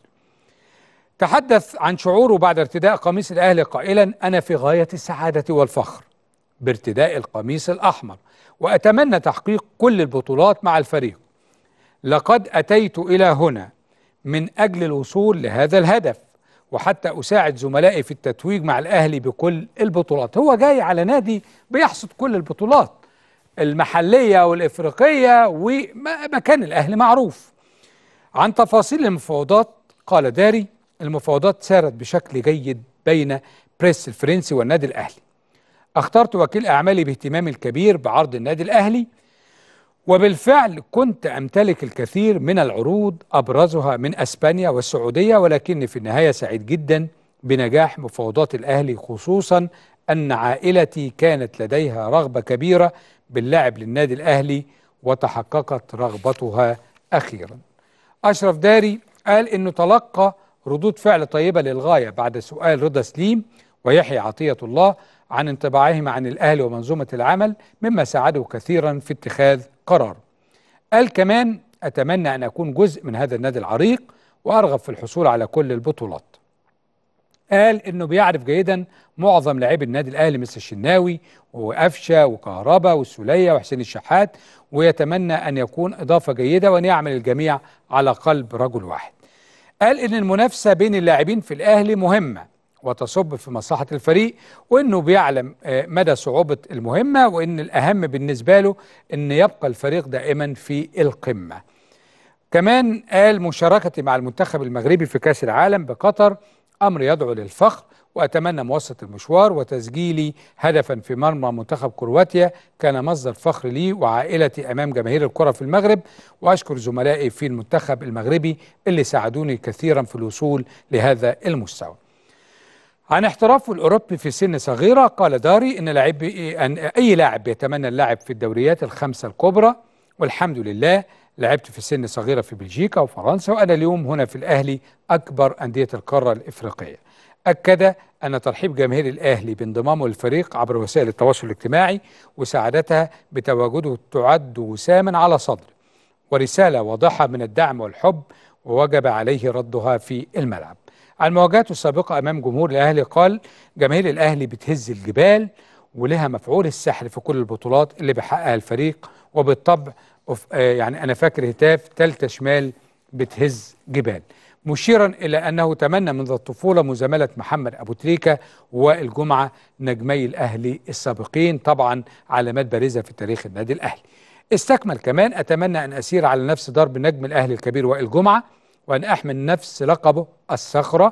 تحدث عن شعوره بعد ارتداء قميص الأهلي قائلا أنا في غاية السعادة والفخر بارتداء القميص الأحمر وأتمنى تحقيق كل البطولات مع الفريق لقد أتيت إلى هنا من أجل الوصول لهذا الهدف وحتى أساعد زملائي في التتويج مع الأهلي بكل البطولات هو جاي على نادي بيحصد كل البطولات المحلية والإفريقية ومكان الأهلي معروف عن تفاصيل المفاوضات قال داري المفاوضات سارت بشكل جيد بين بريس الفرنسي والنادي الأهلي اخترت وكيل أعمالي باهتمامي الكبير بعرض النادي الأهلي وبالفعل كنت أمتلك الكثير من العروض أبرزها من أسبانيا والسعودية ولكني في النهاية سعيد جدا بنجاح مفاوضات الأهلي خصوصا أن عائلتي كانت لديها رغبة كبيرة باللعب للنادي الأهلي وتحققت رغبتها أخيرا أشرف داري قال أنه تلقى ردود فعل طيبة للغاية بعد سؤال رضا سليم ويحيى عطية الله عن انطباعهما عن الأهلي ومنظومة العمل مما ساعده كثيرا في اتخاذ قرار قال كمان أتمنى أن أكون جزء من هذا النادي العريق وأرغب في الحصول على كل البطولات قال انه بيعرف جيدا معظم لاعبي النادي الاهلي مثل الشناوي وقفشه وكهربا والسوليه وحسين الشحات ويتمنى ان يكون اضافه جيده وان يعمل الجميع على قلب رجل واحد. قال ان المنافسه بين اللاعبين في الاهلي مهمه وتصب في مصلحه الفريق وانه بيعلم آه، مدى صعوبه المهمه وان الاهم بالنسبه له ان يبقى الفريق دائما في القمه. كمان قال مشاركتي مع المنتخب المغربي في كاس العالم بقطر امر يدعو للفخر واتمنى مواصله المشوار وتسجيلي هدفا في مرمى منتخب كرواتيا كان مصدر فخر لي وعائلتي امام جماهير الكره في المغرب واشكر زملائي في المنتخب المغربي اللي ساعدوني كثيرا في الوصول لهذا المستوى. عن احترافه الاوروبي في سن صغيره قال داري ان لاعب ان اي لاعب يتمنى اللعب في الدوريات الخمسه الكبرى والحمد لله لعبت في سن صغيره في بلجيكا وفرنسا وانا اليوم هنا في الاهلي اكبر انديه القاره الافريقيه. اكد ان ترحيب جماهير الاهلي بانضمامه للفريق عبر وسائل التواصل الاجتماعي وسعادتها بتواجده تعد وساما على صدره ورساله واضحه من الدعم والحب ووجب عليه ردها في الملعب. عن مواجهاته السابقه امام جمهور الاهلي قال جماهير الاهلي بتهز الجبال ولها مفعول السحر في كل البطولات اللي بيحققها الفريق وبالطبع أف- آه يعني انا فاكر هتاف تالتة شمال بتهز جبال مشيرا الى انه تمنى منذ الطفوله مزامله محمد ابو تريكه والجمعه نجمي الاهلي السابقين طبعا علامات بارزه في تاريخ النادي الاهلي استكمل كمان اتمنى ان اسير على نفس ضرب نجم الاهلي الكبير وائل جمعه وان احمل نفس لقبه الصخره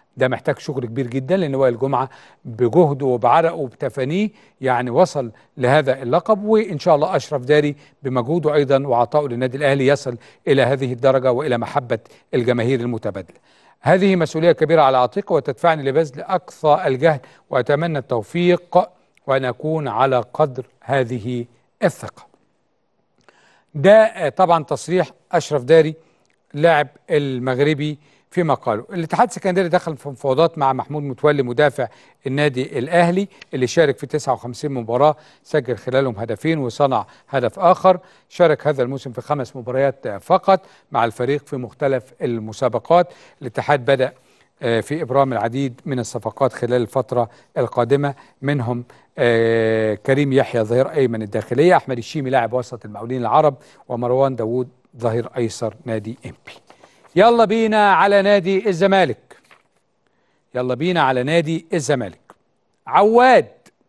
ده محتاج شغل كبير جدا لان وائل جمعه بجهده وبعرقه وبتفانيه يعني وصل لهذا اللقب وان شاء الله اشرف داري بمجهوده ايضا وعطائه للنادي الاهلي يصل الى هذه الدرجه والى محبه الجماهير المتبادله. هذه مسؤوليه كبيره على عاتقي وتدفعني لبذل اقصى الجهد واتمنى التوفيق وان اكون على قدر هذه الثقه. ده طبعا تصريح اشرف داري لاعب المغربي فيما قالوا الاتحاد السكندري دخل في مفاوضات مع محمود متولي مدافع النادي الاهلي اللي شارك في 59 مباراه سجل خلالهم هدفين وصنع هدف اخر شارك هذا الموسم في خمس مباريات فقط مع الفريق في مختلف المسابقات الاتحاد بدا في ابرام العديد من الصفقات خلال الفتره القادمه منهم كريم يحيى ظهير ايمن الداخليه احمد الشيمي لاعب وسط المقاولين العرب ومروان داوود ظهير ايسر نادي امبي يلا بينا على نادي الزمالك يلا بينا على نادي الزمالك عواد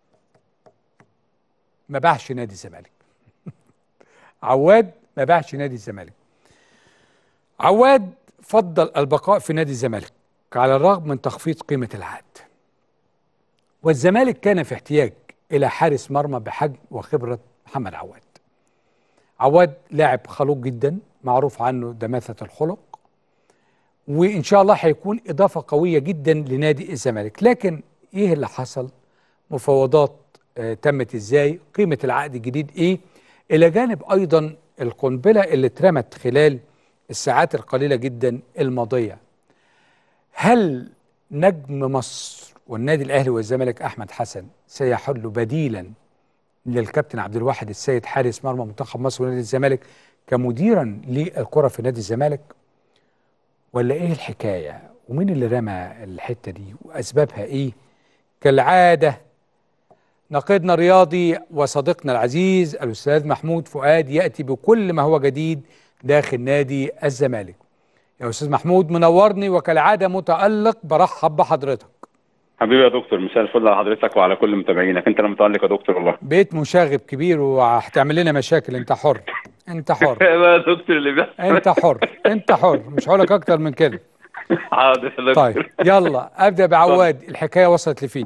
ما باعش نادي الزمالك عواد ما باعش نادي الزمالك عواد فضل البقاء في نادي الزمالك على الرغم من تخفيض قيمة العقد والزمالك كان في احتياج إلى حارس مرمى بحجم وخبرة محمد عواد عواد لاعب خلوق جدا معروف عنه دماثة الخلق وإن شاء الله هيكون إضافة قوية جدا لنادي الزمالك لكن إيه اللي حصل مفاوضات آه تمت إزاي قيمة العقد الجديد إيه إلى جانب أيضا القنبلة اللي اترمت خلال الساعات القليلة جدا الماضية هل نجم مصر والنادي الاهلي والزمالك احمد حسن سيحل بديلا للكابتن عبد الواحد السيد حارس مرمى منتخب مصر ونادي الزمالك كمديرا للكره في نادي الزمالك ولا ايه الحكايه ومين اللي رمى الحته دي واسبابها ايه كالعاده نقيدنا الرياضي وصديقنا العزيز الاستاذ محمود فؤاد ياتي بكل ما هو جديد داخل نادي الزمالك يا استاذ محمود منورني وكالعاده متالق برحب بحضرتك حبيبي يا دكتور مساء الفل على حضرتك وعلى كل متابعينك انت اللي متالق يا دكتور والله بيت مشاغب كبير وهتعمل لنا مشاكل انت حر انت حر يا دكتور اللي بيحصل انت حر انت حر مش هقول لك اكتر من كده حاضر يا دكتور. طيب يلا ابدا بعواد الحكايه وصلت لفين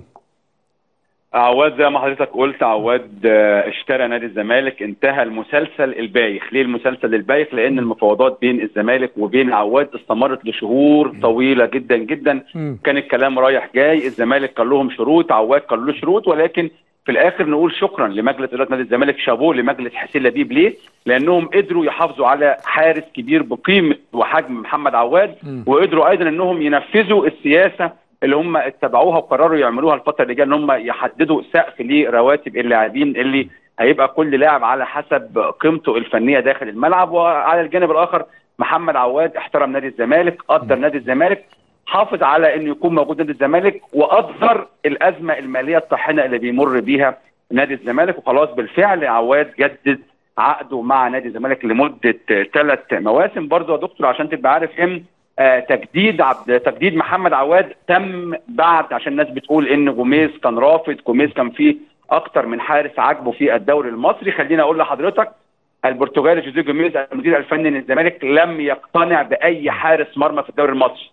عواد زي ما حضرتك قلت عواد آه، اشترى نادي الزمالك انتهى المسلسل البايخ ليه المسلسل البايخ لان المفاوضات بين الزمالك وبين عواد استمرت لشهور طويله جدا جدا مم. كان الكلام رايح جاي الزمالك كان لهم شروط عواد كان له شروط ولكن في الاخر نقول شكرا لمجلس اداره نادي الزمالك شابوه لمجلس حسين لبيب ليه؟ لانهم قدروا يحافظوا على حارس كبير بقيمه وحجم محمد عواد مم. وقدروا ايضا انهم ينفذوا السياسه اللي هم اتبعوها وقرروا يعملوها الفتره اللي جايه ان هم يحددوا سقف لرواتب اللاعبين اللي هيبقى كل لاعب على حسب قيمته الفنيه داخل الملعب وعلى الجانب الاخر محمد عواد احترم نادي الزمالك قدر نادي الزمالك حافظ على انه يكون موجود نادي الزمالك وقدر الازمه الماليه الطاحنه اللي بيمر بيها نادي الزمالك وخلاص بالفعل عواد جدد عقده مع نادي الزمالك لمده ثلاث مواسم برضه يا دكتور عشان تبقى عارف ان آه، تجديد عبد تجديد محمد عواد تم بعد عشان الناس بتقول ان جوميز كان رافض جوميز كان فيه اكتر من حارس عاجبه في الدوري المصري خليني اقول لحضرتك البرتغالي جوزيه جوميز المدير الفني للزمالك لم يقتنع باي حارس مرمى في الدوري المصري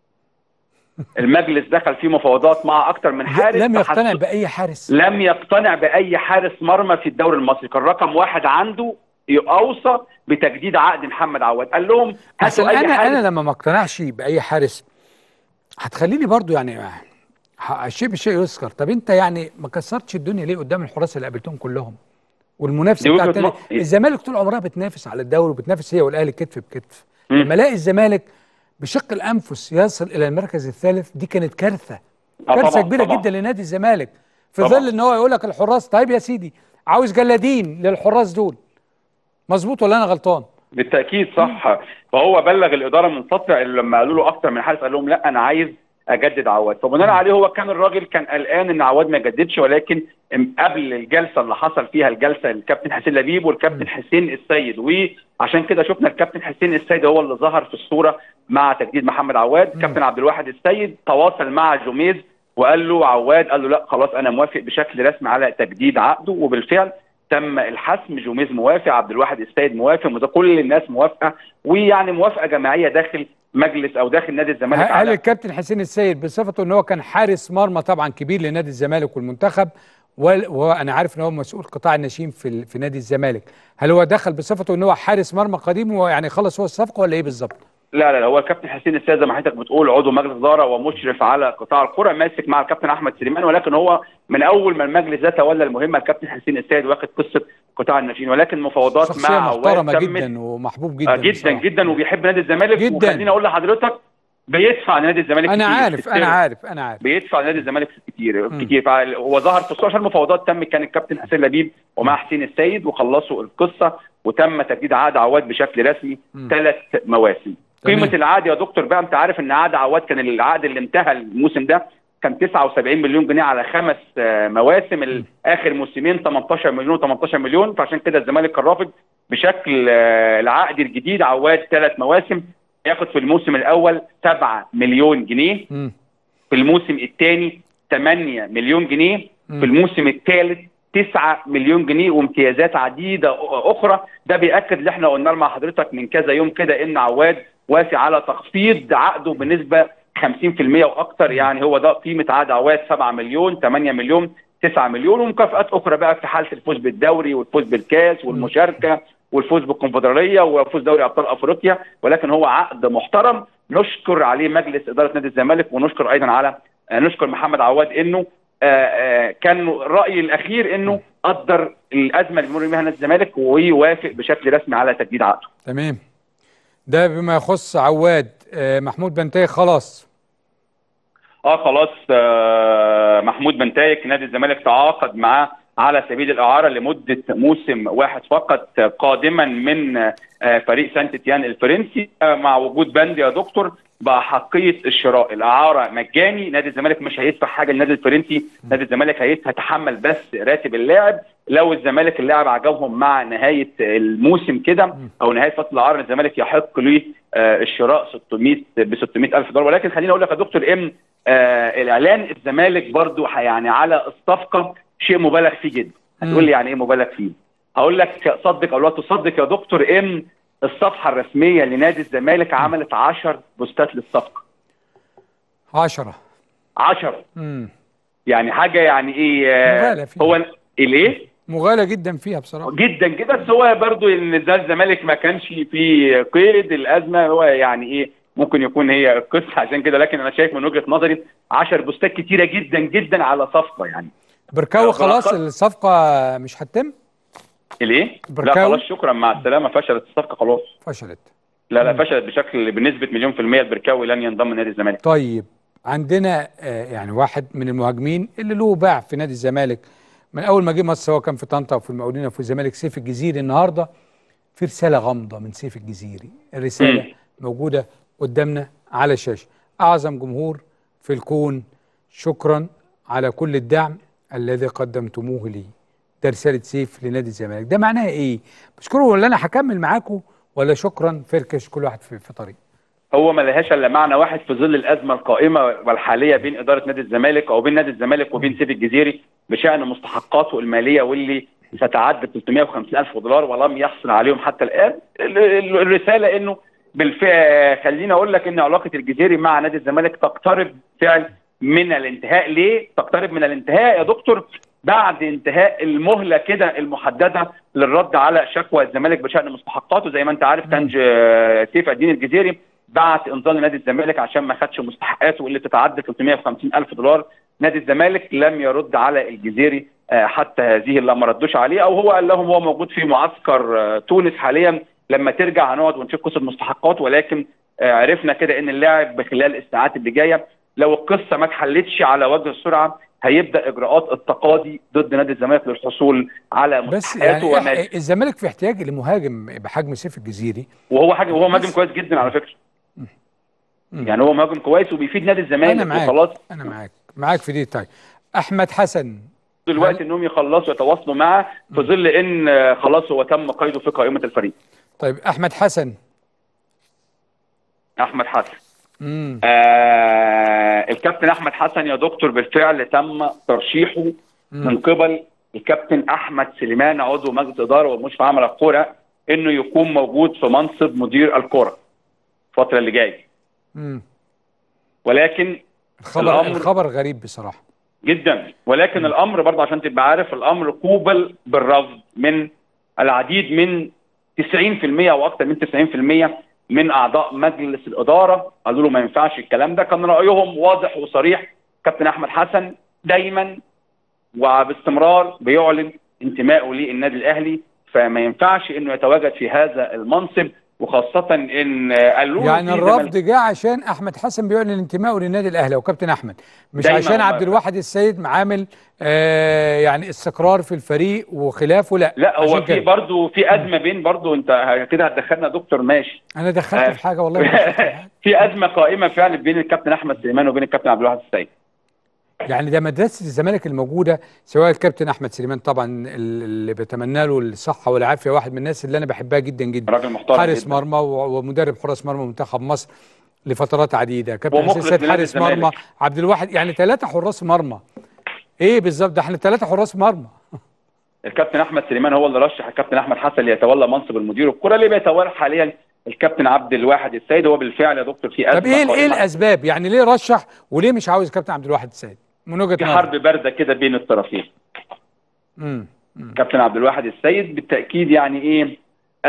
المجلس دخل في مفاوضات مع اكتر من حارس لم يقتنع فحس- باي حارس لم يقتنع باي حارس مرمى في الدوري المصري كان رقم واحد عنده اوصى بتجديد عقد محمد عواد قال لهم اصل هاتوا اي انا حارس انا لما ما اقتنعش باي حارس هتخليني برضو يعني ه- الشيء بالشيء يذكر طب انت يعني ما كسرتش الدنيا ليه قدام الحراس اللي قابلتهم كلهم والمنافسه دي وجهة بتاعت نظر. الزمالك طول عمرها بتنافس على الدوري وبتنافس هي والاهلي كتف بكتف مم. لما الاقي الزمالك بشق الانفس يصل الى المركز الثالث دي كانت كارثه آه كارثه طبعاً، كبيره طبعاً. جدا لنادي الزمالك في طبعاً. ظل ان هو يقول لك الحراس طيب يا سيدي عاوز جلادين للحراس دول مظبوط ولا انا غلطان بالتاكيد صح فهو بلغ الاداره من فتره اللي لما قالوا له اكتر من حارس قال لهم لا انا عايز اجدد عواد فبناء عليه هو كان الراجل كان قلقان ان عواد ما يجددش ولكن ام- قبل الجلسه اللي حصل فيها الجلسه الكابتن حسين لبيب والكابتن حسين السيد وعشان كده شفنا الكابتن حسين السيد هو اللي ظهر في الصوره مع تجديد محمد عواد كابتن عبد الواحد السيد تواصل مع جوميز وقال له عواد قال له لا خلاص انا موافق بشكل رسمي على تجديد عقده وبالفعل تم الحسم جوميز موافق عبد الواحد السيد موافق وده كل الناس موافقه ويعني موافقه جماعيه داخل مجلس او داخل نادي الزمالك هل على الكابتن حسين السيد بصفته ان هو كان حارس مرمى طبعا كبير لنادي الزمالك والمنتخب وال- وانا عارف ان هو مسؤول قطاع الناشئين في ال- في نادي الزمالك هل هو دخل بصفته ان هو حارس مرمى قديم ويعني خلص هو الصفقه ولا ايه بالظبط لا لا لا هو الكابتن حسين السيد زي ما حضرتك بتقول عضو مجلس اداره ومشرف على قطاع الكره ماسك مع الكابتن احمد سليمان ولكن هو من اول ما المجلس ده تولى المهمه الكابتن حسين السيد واخد قصه قطاع الناشئين ولكن مفاوضات شخصيه مع عواد محترمه تمت جدا ومحبوب آه، جدا جدا بصراحة. جدا وبيحب نادي الزمالك جداً. وخليني اقول لحضرتك بيدفع نادي الزمالك انا كتير عارف في انا السر. عارف انا عارف بيدفع نادي الزمالك كتير مم. كتير فهو ظهر في الصوره عشان المفاوضات تم كان الكابتن حسين لبيب ومع حسين السيد وخلصوا القصه وتم تجديد عقد عواد بشكل رسمي مم. ثلاث مواسم تمام. قيمه العقد يا دكتور بقى انت عارف ان عقد عواد كان العقد اللي انتهى الموسم ده كان 79 مليون جنيه على خمس آه، مواسم ال- اخر موسمين 18 مليون و18 مليون فعشان كده الزمالك كان رافض بشكل آه، العقد الجديد عواد ثلاث مواسم ياخد في الموسم الاول 7 مليون جنيه مم. في الموسم الثاني 8 مليون جنيه مم. في الموسم الثالث 9 مليون جنيه وامتيازات عديده أ- اخرى ده بياكد اللي احنا قلناه مع حضرتك من كذا يوم كده ان عواد وافي على تخفيض عقده بنسبه 50% واكثر يعني هو ده قيمه عقد عواد 7 مليون 8 مليون 9 مليون ومكافآت اخرى بقى في حاله الفوز بالدوري والفوز بالكاس والمشاركه والفوز بالكونفدراليه وفوز دوري ابطال افريقيا ولكن هو عقد محترم نشكر عليه مجلس اداره نادي الزمالك ونشكر ايضا على آه، نشكر محمد عواد انه آه، آه، كان الراي الاخير انه قدر الازمه اللي بيمر بيها نادي الزمالك ويوافق بشكل رسمي على تجديد عقده. تمام ده بما يخص عواد آه، محمود بنتاي خلاص اه خلاص آه، محمود بنتايك نادي الزمالك تعاقد معاه على سبيل الاعاره لمده موسم واحد فقط آه، قادما من آه، فريق سانت تيان الفرنسي آه، مع وجود بند يا دكتور باحقيه الشراء الاعاره مجاني نادي الزمالك مش هيدفع حاجه للنادي الفرنسي نادي الزمالك هيت- هيتحمل بس راتب اللاعب لو الزمالك اللاعب عجبهم مع نهايه الموسم كده او نهايه فتره الاعاره الزمالك يحق له آه، الشراء 600 ب 600 الف دولار ولكن خليني اقول لك يا دكتور ام آه الاعلان الزمالك برضو ح- يعني على الصفقه شيء مبالغ فيه جدا هتقول لي يعني ايه مبالغ فيه هقول لك صدق او لا تصدق يا دكتور ام الصفحه الرسميه لنادي الزمالك عملت 10 بوستات للصفقه عشرة 10 مم. يعني حاجه يعني ايه آه، مغالى فيها. هو الايه مغالى جدا فيها بصراحة جدا جدا بس هو برضو ان ده الزمالك ما كانش في قيد الازمه هو يعني ايه ممكن يكون هي القصه عشان كده لكن انا شايف من وجهه نظري 10 بوستات كتيره جدا جدا على صفقه يعني بركاوي خلاص خلاص. الصفقة مش هتتم الايه؟ لا بركاوي؟ خلاص شكرا مع السلامه فشلت الصفقه خلاص فشلت لا لا فشلت بشكل بنسبه مليون في الميه البركاوي لن ينضم لنادي الزمالك طيب عندنا آه، يعني واحد من المهاجمين اللي له باع في نادي الزمالك من اول ما جه مصر سواء كان في طنطا وفي المقاولين وفي الزمالك سيف الجزيري النهارده في رساله غامضه من سيف الجزيري الرساله مم. موجوده قدامنا على الشاشه اعظم جمهور في الكون شكرا على كل الدعم الذي قدمتموه لي ده رساله سيف لنادي الزمالك ده معناها ايه بشكره ولا انا هكمل معاكم ولا شكرا فركش كل واحد في, في طريق هو ما لهاش الا معنى واحد في ظل الازمه القائمه والحاليه بين اداره نادي الزمالك او بين نادي الزمالك وبين سيف الجزيري بشان مستحقاته الماليه واللي ستعدى 350 الف دولار ولم يحصل عليهم حتى الان ال- ال- الرساله انه بالفعل خليني اقول لك ان علاقه الجزيري مع نادي الزمالك تقترب فعل من الانتهاء ليه تقترب من الانتهاء يا دكتور بعد انتهاء المهله كده المحدده للرد على شكوى الزمالك بشان مستحقاته زي ما انت عارف كان ج- سيف الدين الجزيري بعت انذار لنادي الزمالك عشان ما خدش مستحقاته اللي تتعدى 350 الف دولار نادي الزمالك لم يرد على الجزيري آه، حتى هذه اللي ما ردوش عليه او هو قال لهم هو موجود في معسكر آه، تونس حاليا لما ترجع هنقعد ونشوف قصه مستحقات ولكن آه، عرفنا كده ان اللاعب خلال الساعات اللي جايه لو القصه ما اتحلتش على وجه السرعه هيبدا اجراءات التقاضي ضد نادي الزمالك للحصول على بس مستحقاته يعني وماله إح- الزمالك في احتياج لمهاجم بحجم سيف الجزيري وهو حاجه وهو مهاجم بس- كويس جدا على فكره مم. يعني هو مهاجم كويس وبيفيد نادي انا الزمالك معاك وخلاص انا معاك معاك في دي طيب احمد حسن دلوقتي انهم يخلصوا يتواصلوا معاه في ظل ان آه، خلاص هو تم قيده في قائمه الفريق طيب احمد حسن احمد حسن امم آه الكابتن احمد حسن يا دكتور بالفعل تم ترشيحه من قبل الكابتن احمد سليمان عضو مجلس اداره ومشرف عمل الكوره انه يكون موجود في منصب مدير الكره الفتره اللي جايه مم. ولكن الخبر الأمر- الخبر غريب بصراحه جدا ولكن الامر برضه عشان تبقى عارف الامر قوبل بالرفض من العديد من 90% او اكثر من 90% من اعضاء مجلس الاداره قالوا له ما ينفعش الكلام ده كان رايهم واضح وصريح كابتن احمد حسن دايما وباستمرار بيعلن انتمائه للنادي الاهلي فما ينفعش انه يتواجد في هذا المنصب وخاصه ان قالوا له يعني في الرفض زمل- جه عشان احمد حسن بيعلن انتمائه للنادي الاهلي وكابتن احمد مش دايماً عشان هم- عبد الواحد السيد معامل آه يعني استقرار في الفريق وخلافه لا لا عشان هو في كده. برضه في ازمه بين برضه انت كده هتدخلنا دكتور ماشي انا دخلت آه. في حاجه والله ما دخلت في حاجة. في ازمه قائمه فعلا بين الكابتن احمد سليمان وبين الكابتن عبد الواحد السيد يعني ده مدرسه الزمالك الموجوده سواء الكابتن احمد سليمان طبعا اللي بتمنى له الصحه والعافيه واحد من الناس اللي انا بحبها جدا جدا راجل محترم حارس جداً. مرمى و- ومدرب حراس مرمى منتخب مصر لفترات عديده كابتن ومخلص حسين سيد لنادي حارس الزمالك. مرمى عبد الواحد يعني ثلاثه حراس مرمى ايه بالظبط ده احنا ثلاثه حراس مرمى الكابتن احمد سليمان هو اللي رشح الكابتن احمد حسن ليتولى منصب المدير الكره اللي بيتولى حاليا الكابتن عبد الواحد السيد هو بالفعل يا دكتور في ازمه طب ايه ايه قائمة. الاسباب يعني ليه رشح وليه مش عاوز الكابتن عبد الواحد السيد من وجهه في نظرك حرب بارده كده بين الطرفين امم كابتن عبد الواحد السيد بالتاكيد يعني ايه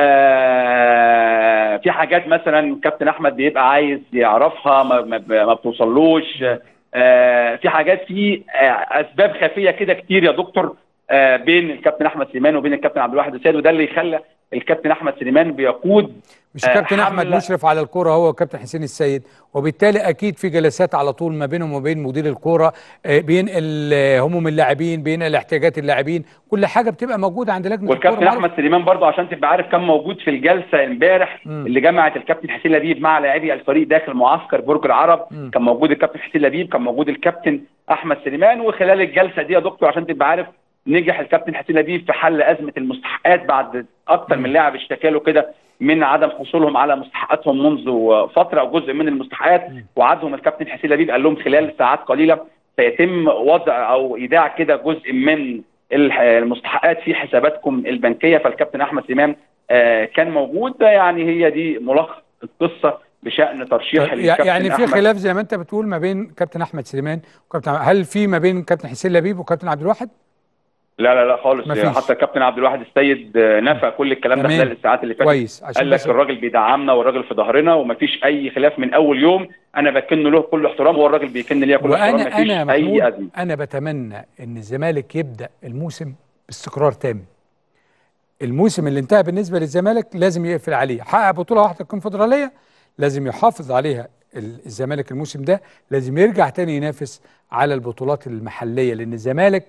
آه في حاجات مثلا كابتن احمد بيبقى عايز يعرفها ما, ما, ما بتوصلوش آه في حاجات في آه اسباب خفيه كده كتير يا دكتور آه بين الكابتن احمد سليمان وبين الكابتن عبد الواحد السيد وده اللي يخلى الكابتن احمد سليمان بيقود مش آه، كابتن احمد حملة- مشرف على الكوره هو كابتن حسين السيد وبالتالي اكيد في جلسات على طول ما بينهم وبين مدير الكوره آه، بينقل آه، هموم اللاعبين بينقل احتياجات اللاعبين كل حاجه بتبقى موجوده عند لجنه والكابتن الكوره احمد سليمان برضه عشان تبقى عارف كان موجود في الجلسه امبارح مم. اللي جمعت الكابتن حسين لبيب مع لاعبي الفريق داخل معسكر برج العرب مم. كان موجود الكابتن حسين لبيب كان موجود الكابتن احمد سليمان وخلال الجلسه دي يا دكتور عشان تبقى عارف نجح الكابتن حسين لبيب في حل ازمه المستحقات بعد اكتر من لاعب اشتكى له كده من عدم حصولهم على مستحقاتهم منذ فتره او جزء من المستحقات وعدهم الكابتن حسين لبيب قال لهم خلال ساعات قليله سيتم وضع او ايداع كده جزء من الح- المستحقات في حساباتكم البنكيه فالكابتن احمد سليمان آه، كان موجود ده يعني هي دي ملخص القصه بشان ترشيح طيب، الكابتن يعني في أحمد. خلاف زي ما انت بتقول ما بين كابتن احمد سليمان وكابتن هل في ما بين كابتن حسين لبيب وكابتن عبد الواحد لا لا لا خالص مفيش. حتى الكابتن عبد الواحد السيد آه، نفى كل الكلام ده تمام. خلال الساعات اللي فاتت كويس عشان قال لك بس الراجل بيدعمنا والراجل في ظهرنا ومفيش اي خلاف من اول يوم انا بكن له كل احترام هو الراجل بيكن ليا كل احترام وانا مفيش انا اي محمود ازمه انا بتمنى ان الزمالك يبدا الموسم باستقرار تام الموسم اللي انتهى بالنسبه للزمالك لازم يقفل عليه حقق بطوله واحده الكونفدراليه لازم يحافظ عليها ال- الزمالك الموسم ده لازم يرجع تاني ينافس على البطولات المحليه لان الزمالك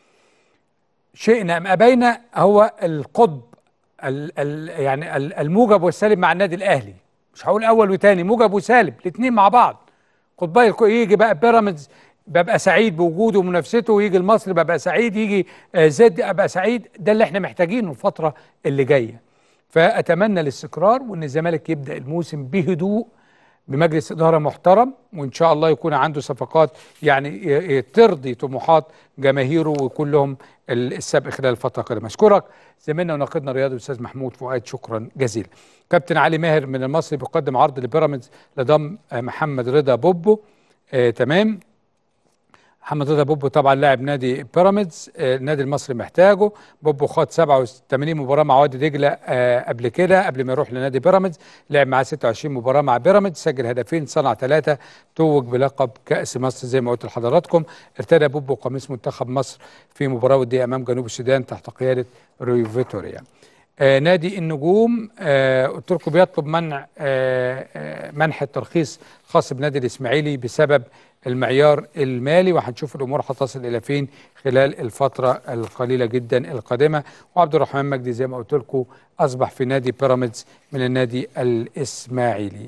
شئنا ام ابينا هو القطب ال ال يعني ال- الموجب والسالب مع النادي الاهلي مش هقول اول وتاني موجب وسالب الاثنين مع بعض قطبي الكو- يجي بقى بيراميدز ببقى سعيد بوجوده ومنافسته ويجي المصري ببقى سعيد يجي آه، زد ابقى سعيد ده اللي احنا محتاجينه الفتره اللي جايه فاتمنى الاستقرار وان الزمالك يبدا الموسم بهدوء بمجلس اداره محترم وان شاء الله يكون عنده صفقات يعني ي- ي- ترضي طموحات جماهيره ويكون لهم ال- السبق خلال الفتره القادمه اشكرك زميلنا وناقدنا الرياضي الاستاذ محمود فؤاد شكرا جزيلا كابتن علي ماهر من المصري بيقدم عرض لبيراميدز لضم آه، محمد رضا بوبو آه تمام محمد رضا بوبو طبعا لاعب نادي بيراميدز آه، النادي المصري محتاجه بوبو خاض 87 مباراه مع وادي دجله آه، قبل كده قبل ما يروح لنادي بيراميدز لعب معاه 26 مباراه مع بيراميدز سجل هدفين صنع ثلاثه توج بلقب كاس مصر زي ما قلت لحضراتكم ارتدى بوبو قميص منتخب مصر في مباراه وديه امام جنوب السودان تحت قياده روي فيتوريا آه نادي النجوم آه قلت لكم بيطلب منع آه آه منح الترخيص خاص بنادي الاسماعيلي بسبب المعيار المالي وهنشوف الامور هتصل الى فين خلال الفتره القليله جدا القادمه وعبد الرحمن مجدي زي ما قلت لكم اصبح في نادي بيراميدز من النادي الاسماعيلي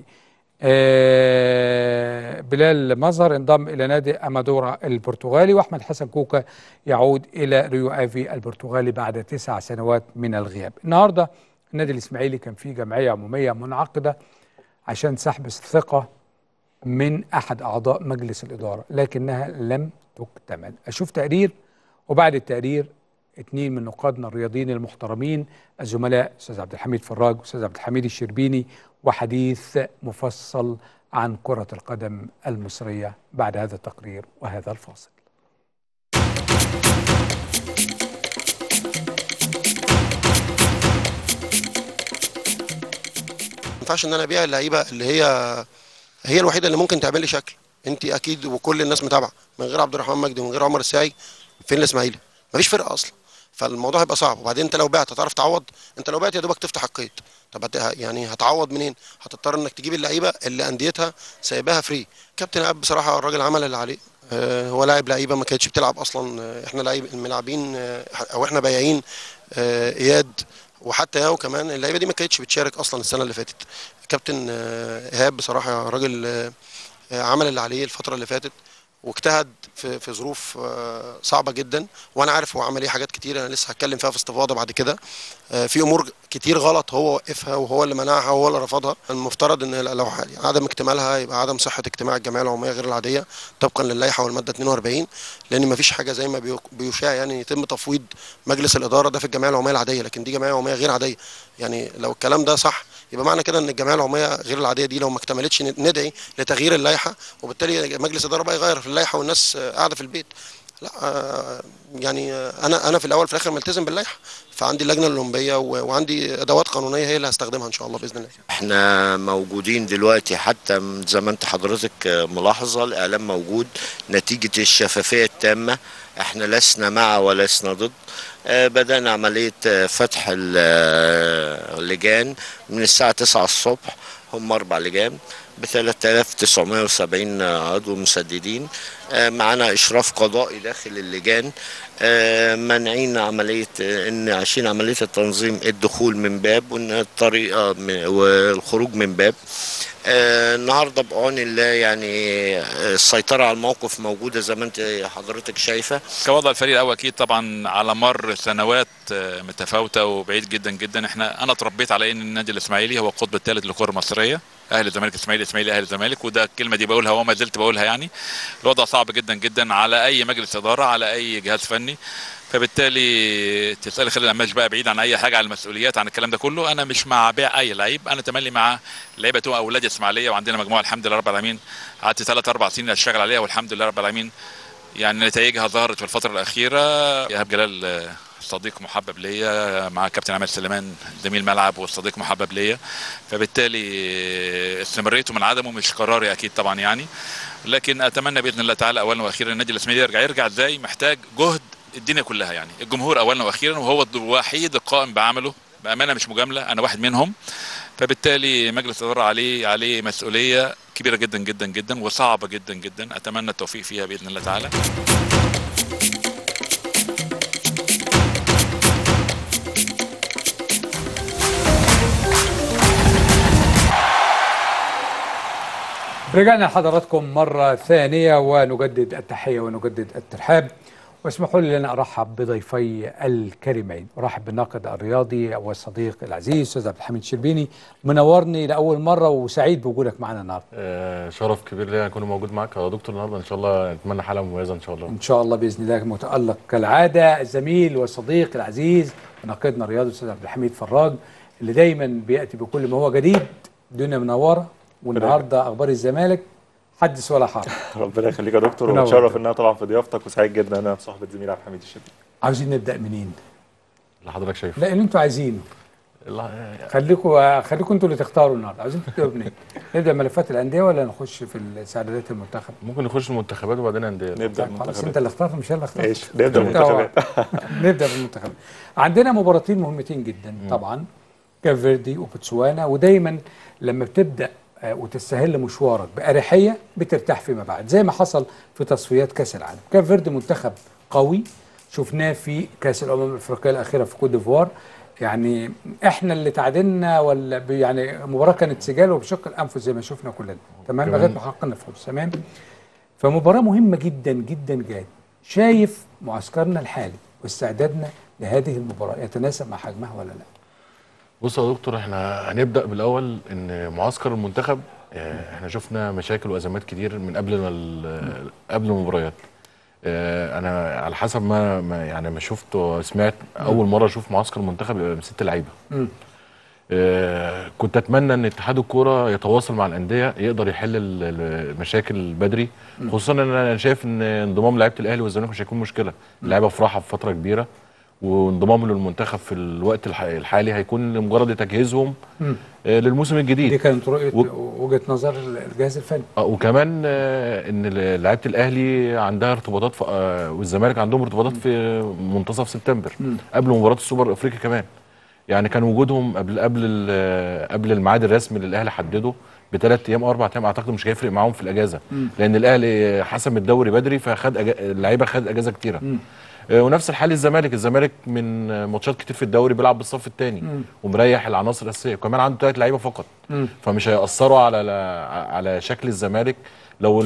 آه بلال مظهر انضم الى نادي امادورا البرتغالي واحمد حسن كوكا يعود الى ريو افي البرتغالي بعد تسع سنوات من الغياب النهارده النادي الاسماعيلي كان فيه جمعيه عموميه منعقده عشان سحب الثقه من احد اعضاء مجلس الاداره لكنها لم تكتمل اشوف تقرير وبعد التقرير اثنين من نقادنا الرياضيين المحترمين الزملاء استاذ عبد الحميد فراج واستاذ عبد الحميد الشربيني وحديث مفصل عن كرة القدم المصرية بعد هذا التقرير وهذا الفاصل ما ينفعش ان انا ابيع اللعيبه اللي هي هي الوحيده اللي ممكن تعمل لي شكل انت اكيد وكل الناس متابعه من غير عبد الرحمن مجدي ومن غير عمر الساعي فين الاسماعيلي مفيش فرقه اصلا فالموضوع هيبقى صعب وبعدين انت لو بعت هتعرف تعوض انت لو بعت يا دوبك تفتح القيد طب هت- يعني هتعوض منين هتضطر انك تجيب اللعيبه اللي انديتها سايباها فري كابتن عاب بصراحه الراجل عمل اللي عليه آه، هو لاعب لعيبه ما كانتش بتلعب اصلا آه، احنا لعيب الملاعبين آه، او احنا بايعين آه، اياد وحتى ياو كمان اللعيبه دي ما كانتش بتشارك اصلا السنه اللي فاتت كابتن آه، ايهاب بصراحه راجل آه، آه، عمل اللي عليه الفتره اللي فاتت واجتهد في في ظروف آه، صعبه جدا وانا عارف هو عمل ايه حاجات كتير انا لسه هتكلم فيها في استفاضه بعد كده آه، في امور كتير غلط هو وقفها وهو اللي منعها وهو اللي رفضها المفترض ان لو عدم اكتمالها يبقى عدم صحه اجتماع الجمعيه العموميه غير العاديه طبقا للائحه والماده 42 لان ما فيش حاجه زي ما بيو- بيشاع يعني يتم تفويض مجلس الاداره ده في الجمعيه العموميه العاديه لكن دي جمعيه عموميه غير عاديه يعني لو الكلام ده صح يبقى معنى كده ان الجمعيه العموميه غير العاديه دي لو ما اكتملتش ندعي لتغيير اللائحه وبالتالي مجلس الاداره بقى يغير في اللائحه والناس آه، قاعده في البيت لا آه، يعني آه، انا انا في الاول في الاخر ملتزم باللائحه فعندي اللجنه الاولمبيه و- وعندي ادوات قانونيه هي اللي هستخدمها ان شاء الله باذن الله احنا موجودين دلوقتي حتى من زي ما انت حضرتك ملاحظه الاعلام موجود نتيجه الشفافيه التامه احنا لسنا مع ولسنا ضد آه، بدأنا عملية آه، فتح ال- آه، اللجان من الساعة 9 الصبح هم أربع لجان ب 3970 عضو مسددين آه، معانا إشراف قضائي داخل اللجان آه، مانعين عملية آه، إن عشان عملية التنظيم الدخول من باب وإن الطريقة من- والخروج من باب آه، النهارده بعون الله يعني آه، السيطرة على الموقف موجودة زي ما انت حضرتك شايفة كوضع الفريق الاول اكيد طبعا على مر سنوات آه، متفاوته وبعيد جدا جدا احنا انا اتربيت على ان النادي الاسماعيلي هو القطب الثالث للكره المصريه اهلي الزمالك اسماعيلي اسماعيلي اهلي الزمالك وده الكلمه دي بقولها وما زلت بقولها يعني الوضع صعب جدا جدا على اي مجلس اداره على اي جهاز فني فبالتالي تسالي خالد القماش بقى بعيد عن اي حاجه عن المسؤوليات عن الكلام ده كله انا مش مع بيع اي لعيب انا تملي مع لعيبه تبقى اولاد اسماعيليه وعندنا مجموعه الحمد لله رب العالمين قعدت ثلاث اربع سنين اشتغل عليها والحمد لله رب العالمين يعني نتائجها ظهرت في الفترة الأخيرة إيهاب جلال آه، صديق محبب ليا مع كابتن عماد سليمان زميل ملعب والصديق محبب ليا فبالتالي آه، استمريته من عدمه مش قراري أكيد طبعا يعني لكن أتمنى بإذن الله تعالى أولا وأخيرا النادي الإسماعيلي يرجع يرجع إزاي محتاج جهد الدنيا كلها يعني الجمهور أولا وأخيرا وهو الوحيد القائم بعمله بأمانة مش مجاملة أنا واحد منهم فبالتالي مجلس الإدارة عليه عليه مسؤولية كبيرة جدا جدا جدا وصعبة جدا جدا أتمنى التوفيق فيها بإذن الله تعالى رجعنا لحضراتكم مرة ثانية ونجدد التحية ونجدد الترحاب واسمحوا لي أن أرحب بضيفي الكريمين أرحب بالناقد الرياضي والصديق العزيز أستاذ عبد الحميد الشربيني منورني لأول مرة وسعيد بوجودك معنا النهاردة آه، شرف كبير ليا اكون موجود معاك يا دكتور النهارده ان شاء الله نتمنى حلقه مميزه ان شاء الله إن شاء الله بإذن الله متألق كالعادة الزميل والصديق العزيز وناقدنا الرياضي الأستاذ عبد الحميد فراج اللي دايما بيأتي بكل ما هو جديد الدنيا منورة والنهاردة أخبار الزمالك حدث ولا حرج ربنا يخليك يا دكتور منور. ومتشرف ان انا طبعا في ضيافتك وسعيد جدا ان انا بصحبه زميلي عبد الحميد الشبيب عاوزين نبدأ منين؟ اللي حضرتك شايفه لا اللي انتوا عايزينه الله- خليكم خليكم انتوا اللي تختاروا النهارده عايزين تبداوا منين؟ نبدا ملفات الانديه ولا نخش في استعدادات المنتخب؟ ممكن نخش المنتخبات وبعدين انديه نبدا طيب خلاص انت المنتخبات اللي اخترت مش انا اللي اخترت ماشي نبدا انت المنتخبات نبدا بالمنتخب عندنا مباراتين مهمتين جدا طبعا كاب فيردي وبوتسوانا ودايما لما بتبدا آه، وتستهل مشوارك باريحيه بترتاح فيما بعد زي ما حصل في تصفيات كاس العالم كاب فيردي منتخب قوي شفناه في كاس الامم الافريقيه الاخيره في كوت ديفوار يعني احنا اللي تعادلنا ولا ب- يعني المباراه كانت سجال وبشق الانفس زي ما شفنا كلنا تمام كمان- لغايه ما حققنا الفوز تمام فمباراه مهمه جدا جدا جاد شايف معسكرنا الحالي واستعدادنا لهذه المباراه يتناسب مع حجمها ولا لا بص يا دكتور احنا هنبدا بالاول ان معسكر المنتخب آه، احنا شفنا مشاكل وازمات كتير من قبل ما ال- قبل المباريات آه، انا على حسب ما ما- يعني ما شفت وسمعت اول مره اشوف معسكر المنتخب يبقى ست لعيبه مم. آه، كنت اتمنى ان اتحاد الكوره يتواصل مع الانديه يقدر يحل ال- ال- المشاكل بدري خصوصا ان انا شايف ان انضمام لعيبه الاهلي والزمالك مش هيكون مشكله اللعيبه في راحه في فتره كبيره وانضمامهم للمنتخب في الوقت الح- الحالي هيكون لمجرد تجهيزهم مم. آه، للموسم دي الجديد كانت رؤيه و- وجهه نظر الجهاز الفني آه، وكمان آه، ان ال- لعيبه الاهلي عندها ارتباطات في آه، والزمالك عندهم ارتباطات في منتصف سبتمبر مم. قبل مباراه السوبر الافريقي كمان يعني كان وجودهم قبل قبل ال- قبل الميعاد الرسمي اللي الاهلي حدده بثلاث ايام او اربع ايام اعتقد مش هيفرق معاهم في الاجازه مم. لان الاهلي حسم الدوري بدري فخد أجا... اللعيبه خد اجازه كتيره مم. آه، ونفس الحال الزمالك الزمالك من آه، ماتشات كتير في الدوري بيلعب بالصف الثاني مم. ومريح العناصر الاساسيه وكمان عنده ثلاث لعيبه فقط مم. فمش هيأثروا على على شكل الزمالك لو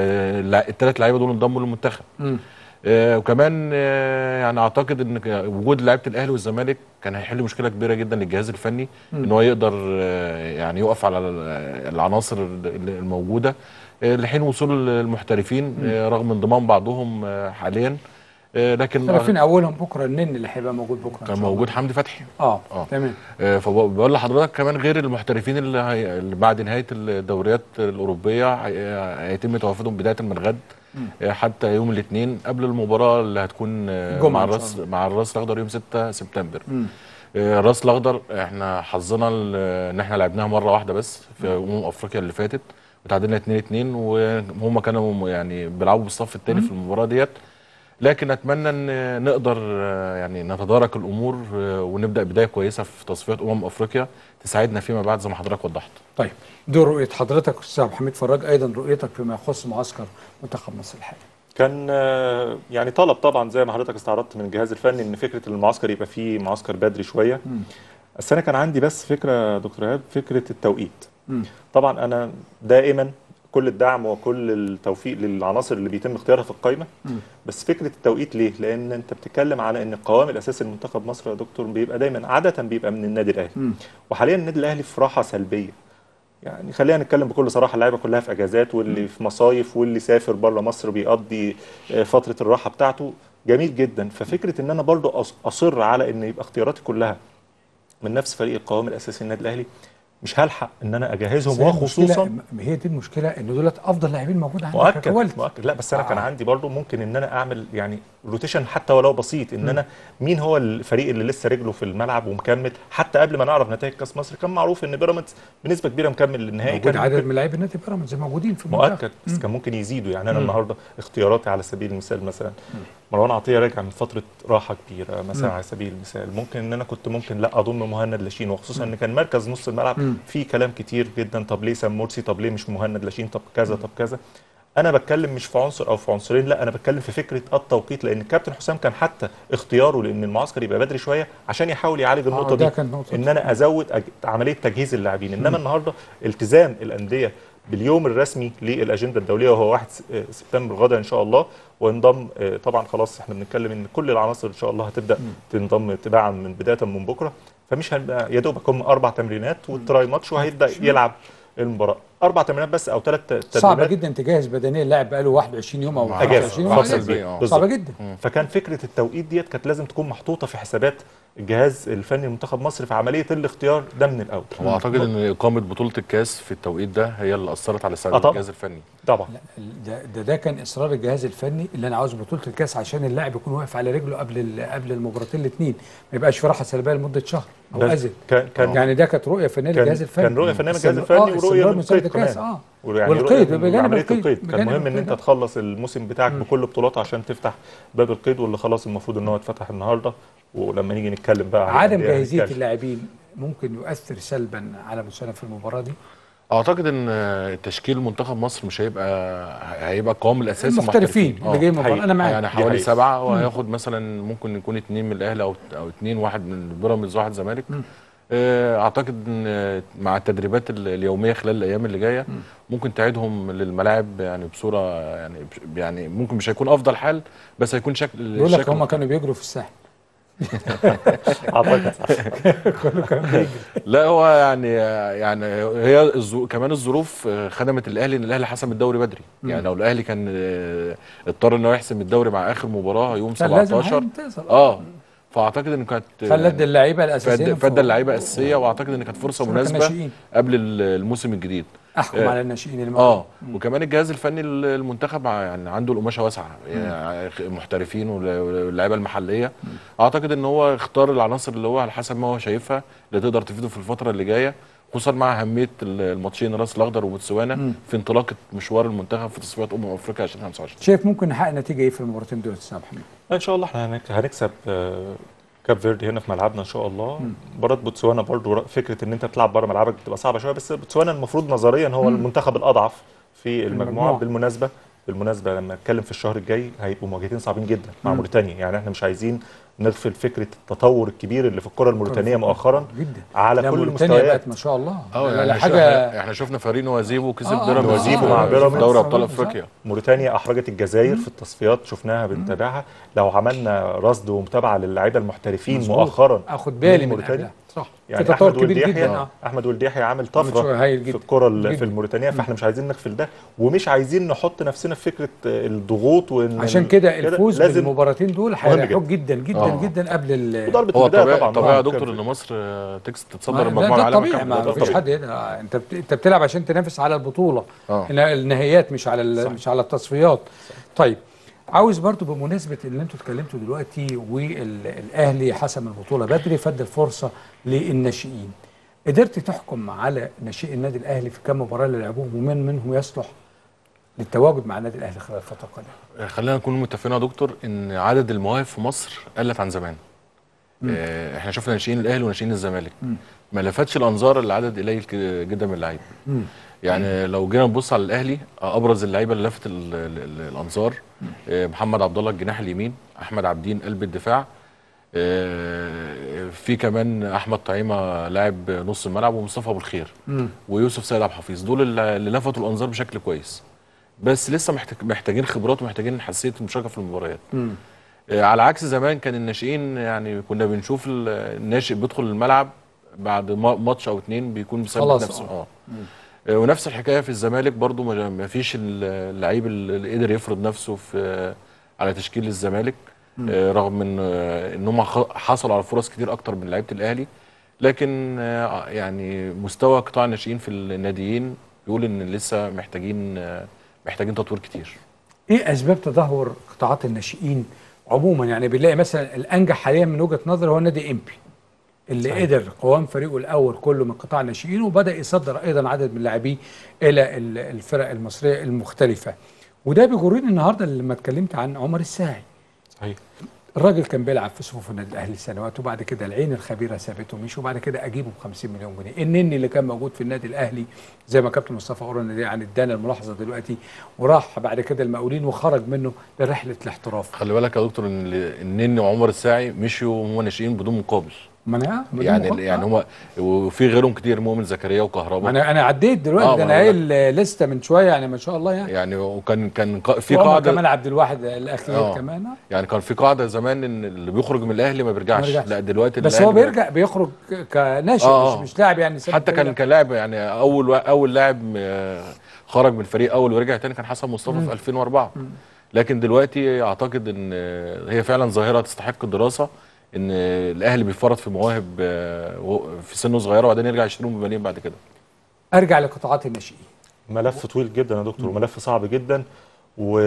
الثلاث لعيبه دول انضموا للمنتخب مم. آه، وكمان آه، يعني اعتقد ان ك- وجود لعيبه الاهلي والزمالك كان هيحل مشكله كبيره جدا للجهاز الفني مم. ان هو يقدر آه، يعني يقف على ال- العناصر ال- الموجوده آه، لحين وصول المحترفين آه، رغم انضمام بعضهم آه، حاليا آه، لكن عارفين اولهم بكره النن اللي هيبقى موجود بكره إن كان شاء الله. موجود حمدي فتحي اه آه. تمام آه، فبقول لحضرتك كمان غير المحترفين اللي, هي... اللي بعد نهايه الدوريات الاوروبيه هي... هيتم توافدهم بدايه من غد آه، حتى يوم الاثنين قبل المباراه اللي هتكون آه، الجمعة مع إن شاء الراس مع الراس الاخضر يوم 6 سبتمبر مم. آه، الراس الاخضر احنا حظنا ال- ان احنا لعبناها مره واحده بس في امم افريقيا اللي فاتت وتعادلنا 2 2 وهم كانوا يعني بيلعبوا بالصف الثاني في المباراه ديت لكن اتمنى ان نقدر آه، يعني نتدارك الامور آه، ونبدا بدايه كويسه في تصفيات امم افريقيا تساعدنا فيما بعد زي ما حضرتك وضحت طيب دي رؤيه حضرتك استاذ عبد الحميد فراج ايضا رؤيتك فيما يخص معسكر منتخب مصر الحالي كان آه، يعني طلب طبعا زي ما حضرتك استعرضت من الجهاز الفني ان فكره المعسكر يبقى فيه معسكر بدري شويه مم. بس انا كان عندي بس فكره يا دكتور ايهاب فكره التوقيت مم. طبعا انا دائما كل الدعم وكل التوفيق للعناصر اللي بيتم اختيارها في القائمه مم. بس فكره التوقيت ليه؟ لان انت بتتكلم على ان القوام الاساسي لمنتخب مصر يا دكتور بيبقى دايما عاده بيبقى من النادي الاهلي مم. وحاليا النادي الاهلي في راحه سلبيه يعني خلينا نتكلم بكل صراحه اللعيبه كلها في اجازات واللي في مصايف واللي سافر بره مصر بيقضي آه، فتره الراحه بتاعته جميل جدا ففكره ان انا برضو أص- اصر على ان يبقى اختياراتي كلها من نفس فريق القوام الاساسي للنادي الاهلي مش هلحق ان انا اجهزهم بس هي وخصوصا المشكلة- ما هي دي المشكله ان دولت افضل لاعبين موجود عندك مؤكد كواليتي. مؤكد لا بس انا آه. كان عندي برضو ممكن ان انا اعمل يعني روتيشن حتى ولو بسيط ان انا مين هو الفريق اللي لسه رجله في الملعب ومكمل حتى قبل ما نعرف نتائج كاس مصر كان معروف ان بيراميدز بنسبه كبيره مكمل للنهائي موجود كان عدد ممكن- من لاعبي نادي بيراميدز موجودين في المنتخب مؤكد بس مم. كان ممكن يزيدوا يعني انا مم. النهارده اختياراتي على سبيل المثال مثلا مروان عطيه راجع من فتره راحه كبيره مثلا مم. على سبيل المثال ممكن ان انا كنت ممكن لا اضم مهند لاشين وخصوصا ان كان مركز نص الملعب مم. فيه كلام كتير جدا طب ليه سام مرسي طب ليه مش مهند لاشين طب كذا طب كذا انا بتكلم مش في عنصر او في عنصرين لا انا بتكلم في فكره التوقيت لان الكابتن حسام كان حتى اختياره لان المعسكر يبقى بدري شويه عشان يحاول يعالج النقطه آه، ده دي كان نقطة. ان انا ازود أج... عمليه تجهيز اللاعبين انما النهارده التزام الانديه باليوم الرسمي للاجنده الدوليه وهو 1 س- آه، سبتمبر غدا ان شاء الله وانضم آه، طبعا خلاص احنا بنتكلم ان كل العناصر ان شاء الله هتبدا تنضم تباعا من بدايه من بكره فمش هنبقى يا دوبك هم اربع تمرينات والتراي ماتش وهيبدا يلعب المباراه اربع تمرينات بس او ثلاث تمرينات صعب جدا تجهز بدنيا اللاعب بقاله 21 يوم او اجازه 25 يوم فصل أجازة. بيه آه. بالظبط. صعبه جدا فكان فكره التوقيت ديت كانت لازم تكون محطوطه في حسابات الجهاز الفني لمنتخب مصر في عمليه الاختيار ده من الاول هو اعتقد ان اقامه بطوله الكاس في التوقيت ده هي اللي اثرت على آه استعداد طبعا. الجهاز الفني طبعا ده, ده ده كان اصرار الجهاز الفني اللي انا عاوز بطوله الكاس عشان اللاعب يكون واقف على رجله قبل ال- قبل المباراتين الاثنين ما يبقاش في راحه سلبيه لمده شهر او بس ازيد كان كان يعني ده كانت رؤيه فنيه كان للجهاز الفني كان رؤيه فنيه من الجهاز استمر- الفني آه، ورؤيه استمرار من مسابقة القيد الكاس كمان اه ويعني والقيد رؤية من بجانب عملية القيد القيد كان بجانب مهم ان القيد. انت تخلص الموسم بتاعك بكل بطولاته عشان تفتح باب القيد واللي خلاص المفروض ان هو اتفتح النهارده ولما نيجي نتكلم بقى عن عدم الأندية جاهزيه هنتكلم. اللاعبين ممكن يؤثر سلبا على مستوانا في المباراه دي اعتقد ان آه، تشكيل منتخب مصر مش هيبقى هيبقى القوام الاساسي المحترفين اللي جايين من حقيقي. بره انا معاك يعني دي حوالي حقيقة. سبعه وهياخد مثلا ممكن يكون اثنين من الاهلي او او اثنين واحد من بيراميدز واحد زمالك آه، اعتقد ان آه، مع التدريبات ال- اليوميه خلال الايام اللي جايه ممكن تعيدهم للملاعب يعني بصوره يعني يعني ممكن مش هيكون افضل حال بس هيكون شكل بيقول لك شكل هم كانوا بيجروا في الساحل اعتقد لا هو يعني يعني هي الظو... كمان الظروف آه، خدمت الاهلي ان الاهلي حسم الدوري بدري يعني لو الاهلي كان آه، اضطر انه يحسم الدوري مع اخر مباراه يوم كان لازم 17 هينتصر. اه فاعتقد ان كانت فلد اللعيبه الاساسيه فد فد اللعيبه اساسيه واعتقد ان كانت فرصه شركة مناسبه ناشئين. قبل ال- الموسم الجديد احكم آه. على الناشئين اللي اه وكمان الجهاز الفني ال- المنتخب مع- يعني عنده القماشه واسعه يعني محترفين وال- واللعيبه المحليه اعتقد ان هو اختار العناصر اللي هو على حسب ما هو شايفها اللي تقدر تفيده في الفتره اللي جايه خصوصا مع اهميه ال- الماتشين راس الاخضر وبوتسوانا في انطلاقه مشوار المنتخب في تصفيات امم افريقيا 2025 شايف ممكن نحقق نتيجه ايه في المباراتين دول يا استاذ محمد ان شاء الله احنا هنك- هنكسب آه، كاب فيردي هنا في ملعبنا ان شاء الله مباراه بوتسوانا برضو ر- فكره ان انت تلعب بره ملعبك بتبقى صعبه شويه بس بوتسوانا المفروض نظريا هو المنتخب الاضعف في المجموعه المجموعة. بالمناسبه بالمناسبه لما نتكلم في الشهر الجاي هيبقوا مواجهتين صعبين جدا مع موريتانيا يعني احنا مش عايزين نغفل فكره التطور الكبير اللي في الكره الموريتانيه مؤخرا جدا على لا، كل موريتانيا المستويات بقت ما شاء الله اه لا، يعني لا شو- حاجه احنا, احنا شفنا فريق نوازيبو كسب آه، آه، بيراميدز نوازيبو في- مع في بيراميدز. دوري ابطال صح. افريقيا موريتانيا احرجت الجزائر في التصفيات شفناها بنتابعها لو عملنا رصد ومتابعه للعيبه المحترفين مظبوط. مؤخرا اخد بالي من موريتانيا. قبلها صح يعني في تطور احمد كبير ولد جدا يحيى اه احمد ولد يحيى عامل عامل شغل طفره هايل في جدا. الكره ال- جدا. في الموريتانيه فاحنا مش عايزين نغفل ده ومش عايزين نحط نفسنا في فكره الضغوط وان عشان كده الفوز لازم بالمباراتين دول مهم هيريحوك جدا. جدا جدا آه. جدا قبل ال ضربه هو البدايه طبيعي طبعا طبيعي يا آه، دكتور كان- ان مصر آه، تكس- ما تتصدر ده, المجموعه ده العالم طبيعي كان- ما ده فيش طبيعي. حد يقدر آه، انت بت- انت بتلعب عشان تنافس على البطوله اه النا- النهائيات مش على ال- مش على التصفيات طيب عاوز برضو بمناسبه اللي انتوا اتكلمتوا دلوقتي والاهلي حسم البطوله بدري فد الفرصه للناشئين قدرت تحكم على ناشئي النادي الاهلي في كم مباراه اللي لعبوهم ومن منهم يصلح للتواجد مع النادي الاهلي خلال الفتره القادمه خلينا نكون متفقين يا دكتور ان عدد المواهب في مصر قلت عن زمان آه، احنا شفنا ناشئين الاهلي وناشئين الزمالك ما لفتش الانظار العدد قليل ك- جدا من اللعيبه يعني لو جينا نبص على الاهلي آه، ابرز اللعيبه اللي لفت ال- ال- ال- الانظار آه، محمد عبد الله الجناح اليمين احمد عبدين قلب الدفاع آه، في كمان احمد طعيمه لاعب نص الملعب ومصطفى ابو الخير ويوسف سيد عبد الحفيظ دول اللي اللي لفتوا الانظار بشكل كويس بس لسه محتاج محتاجين خبرات ومحتاجين حساسيه المشاركه في المباريات آه، على عكس زمان كان الناشئين يعني كنا بنشوف ال- الناشئ بيدخل الملعب بعد ما- ماتش او اتنين بيكون بيثبت خلاص، نفسه آه. اه آه، ونفس الحكايه في الزمالك برضو ما ما فيش ال- اللعيب اللي قدر يفرض نفسه في على تشكيل الزمالك آه، رغم ان آه، ان هم خ- حصلوا على فرص كتير اكتر من لعيبه الاهلي لكن آه، يعني مستوى قطاع الناشئين في الناديين يقول ان لسه محتاجين آه، محتاجين تطوير كتير ايه اسباب تدهور قطاعات الناشئين عموما يعني بنلاقي مثلا الانجح حاليا من وجهه نظري هو نادي امبي اللي صحيح. قدر قوام فريقه الاول كله من قطاع الناشئين وبدا يصدر ايضا عدد من اللاعبيه الى ال- الفرق المصريه المختلفه وده بيجرني النهارده لما اتكلمت عن عمر الساعي صحيح الراجل كان بيلعب في صفوف النادي الاهلي سنوات وبعد كده العين الخبيره سابته ومشي وبعد كده اجيبه ب 50 مليون جنيه النني اللي كان موجود في النادي الاهلي زي ما كابتن مصطفى قرن يعني ادانا الملاحظه دلوقتي وراح بعد كده المقاولين وخرج منه لرحله الاحتراف خلي بالك يا دكتور ان ال- النني وعمر الساعي مشيوا وهم ناشئين بدون مقابل ما انا بدون يعني مقابل. يعني هم وفي غيرهم كتير مؤمن زكريا ما وكهرباء انا انا عديت دلوقتي آه، ده ما انا أنا قايل لسته من شويه يعني ما شاء الله يعني يعني وكان كان ق- في وعمر قاعده كمال عبد الواحد الاخير آه. كمان آه. يعني كان في قاعده زمان ان اللي بيخرج من الاهلي ما بيرجعش ما بيرجعش. لا دلوقتي بس الأهلي هو بيرجع. بيرجع بيخرج ك- كناشئ آه، آه. مش مش لاعب يعني ساب حتى الفريق. كان كان لاعب يعني اول وا- اول لاعب آه، خرج من الفريق اول ورجع تاني كان حسن مصطفى في 2004 لكن دلوقتي اعتقد ان آه، هي فعلا ظاهره تستحق الدراسه ان آه، الاهلي بيفرط في مواهب آه، وهو- في سنه صغيره وبعدين يرجع يشتريهم بملايين بعد كده ارجع لقطاعات الناشئين ملف طويل جدا يا دكتور وملف صعب جدا و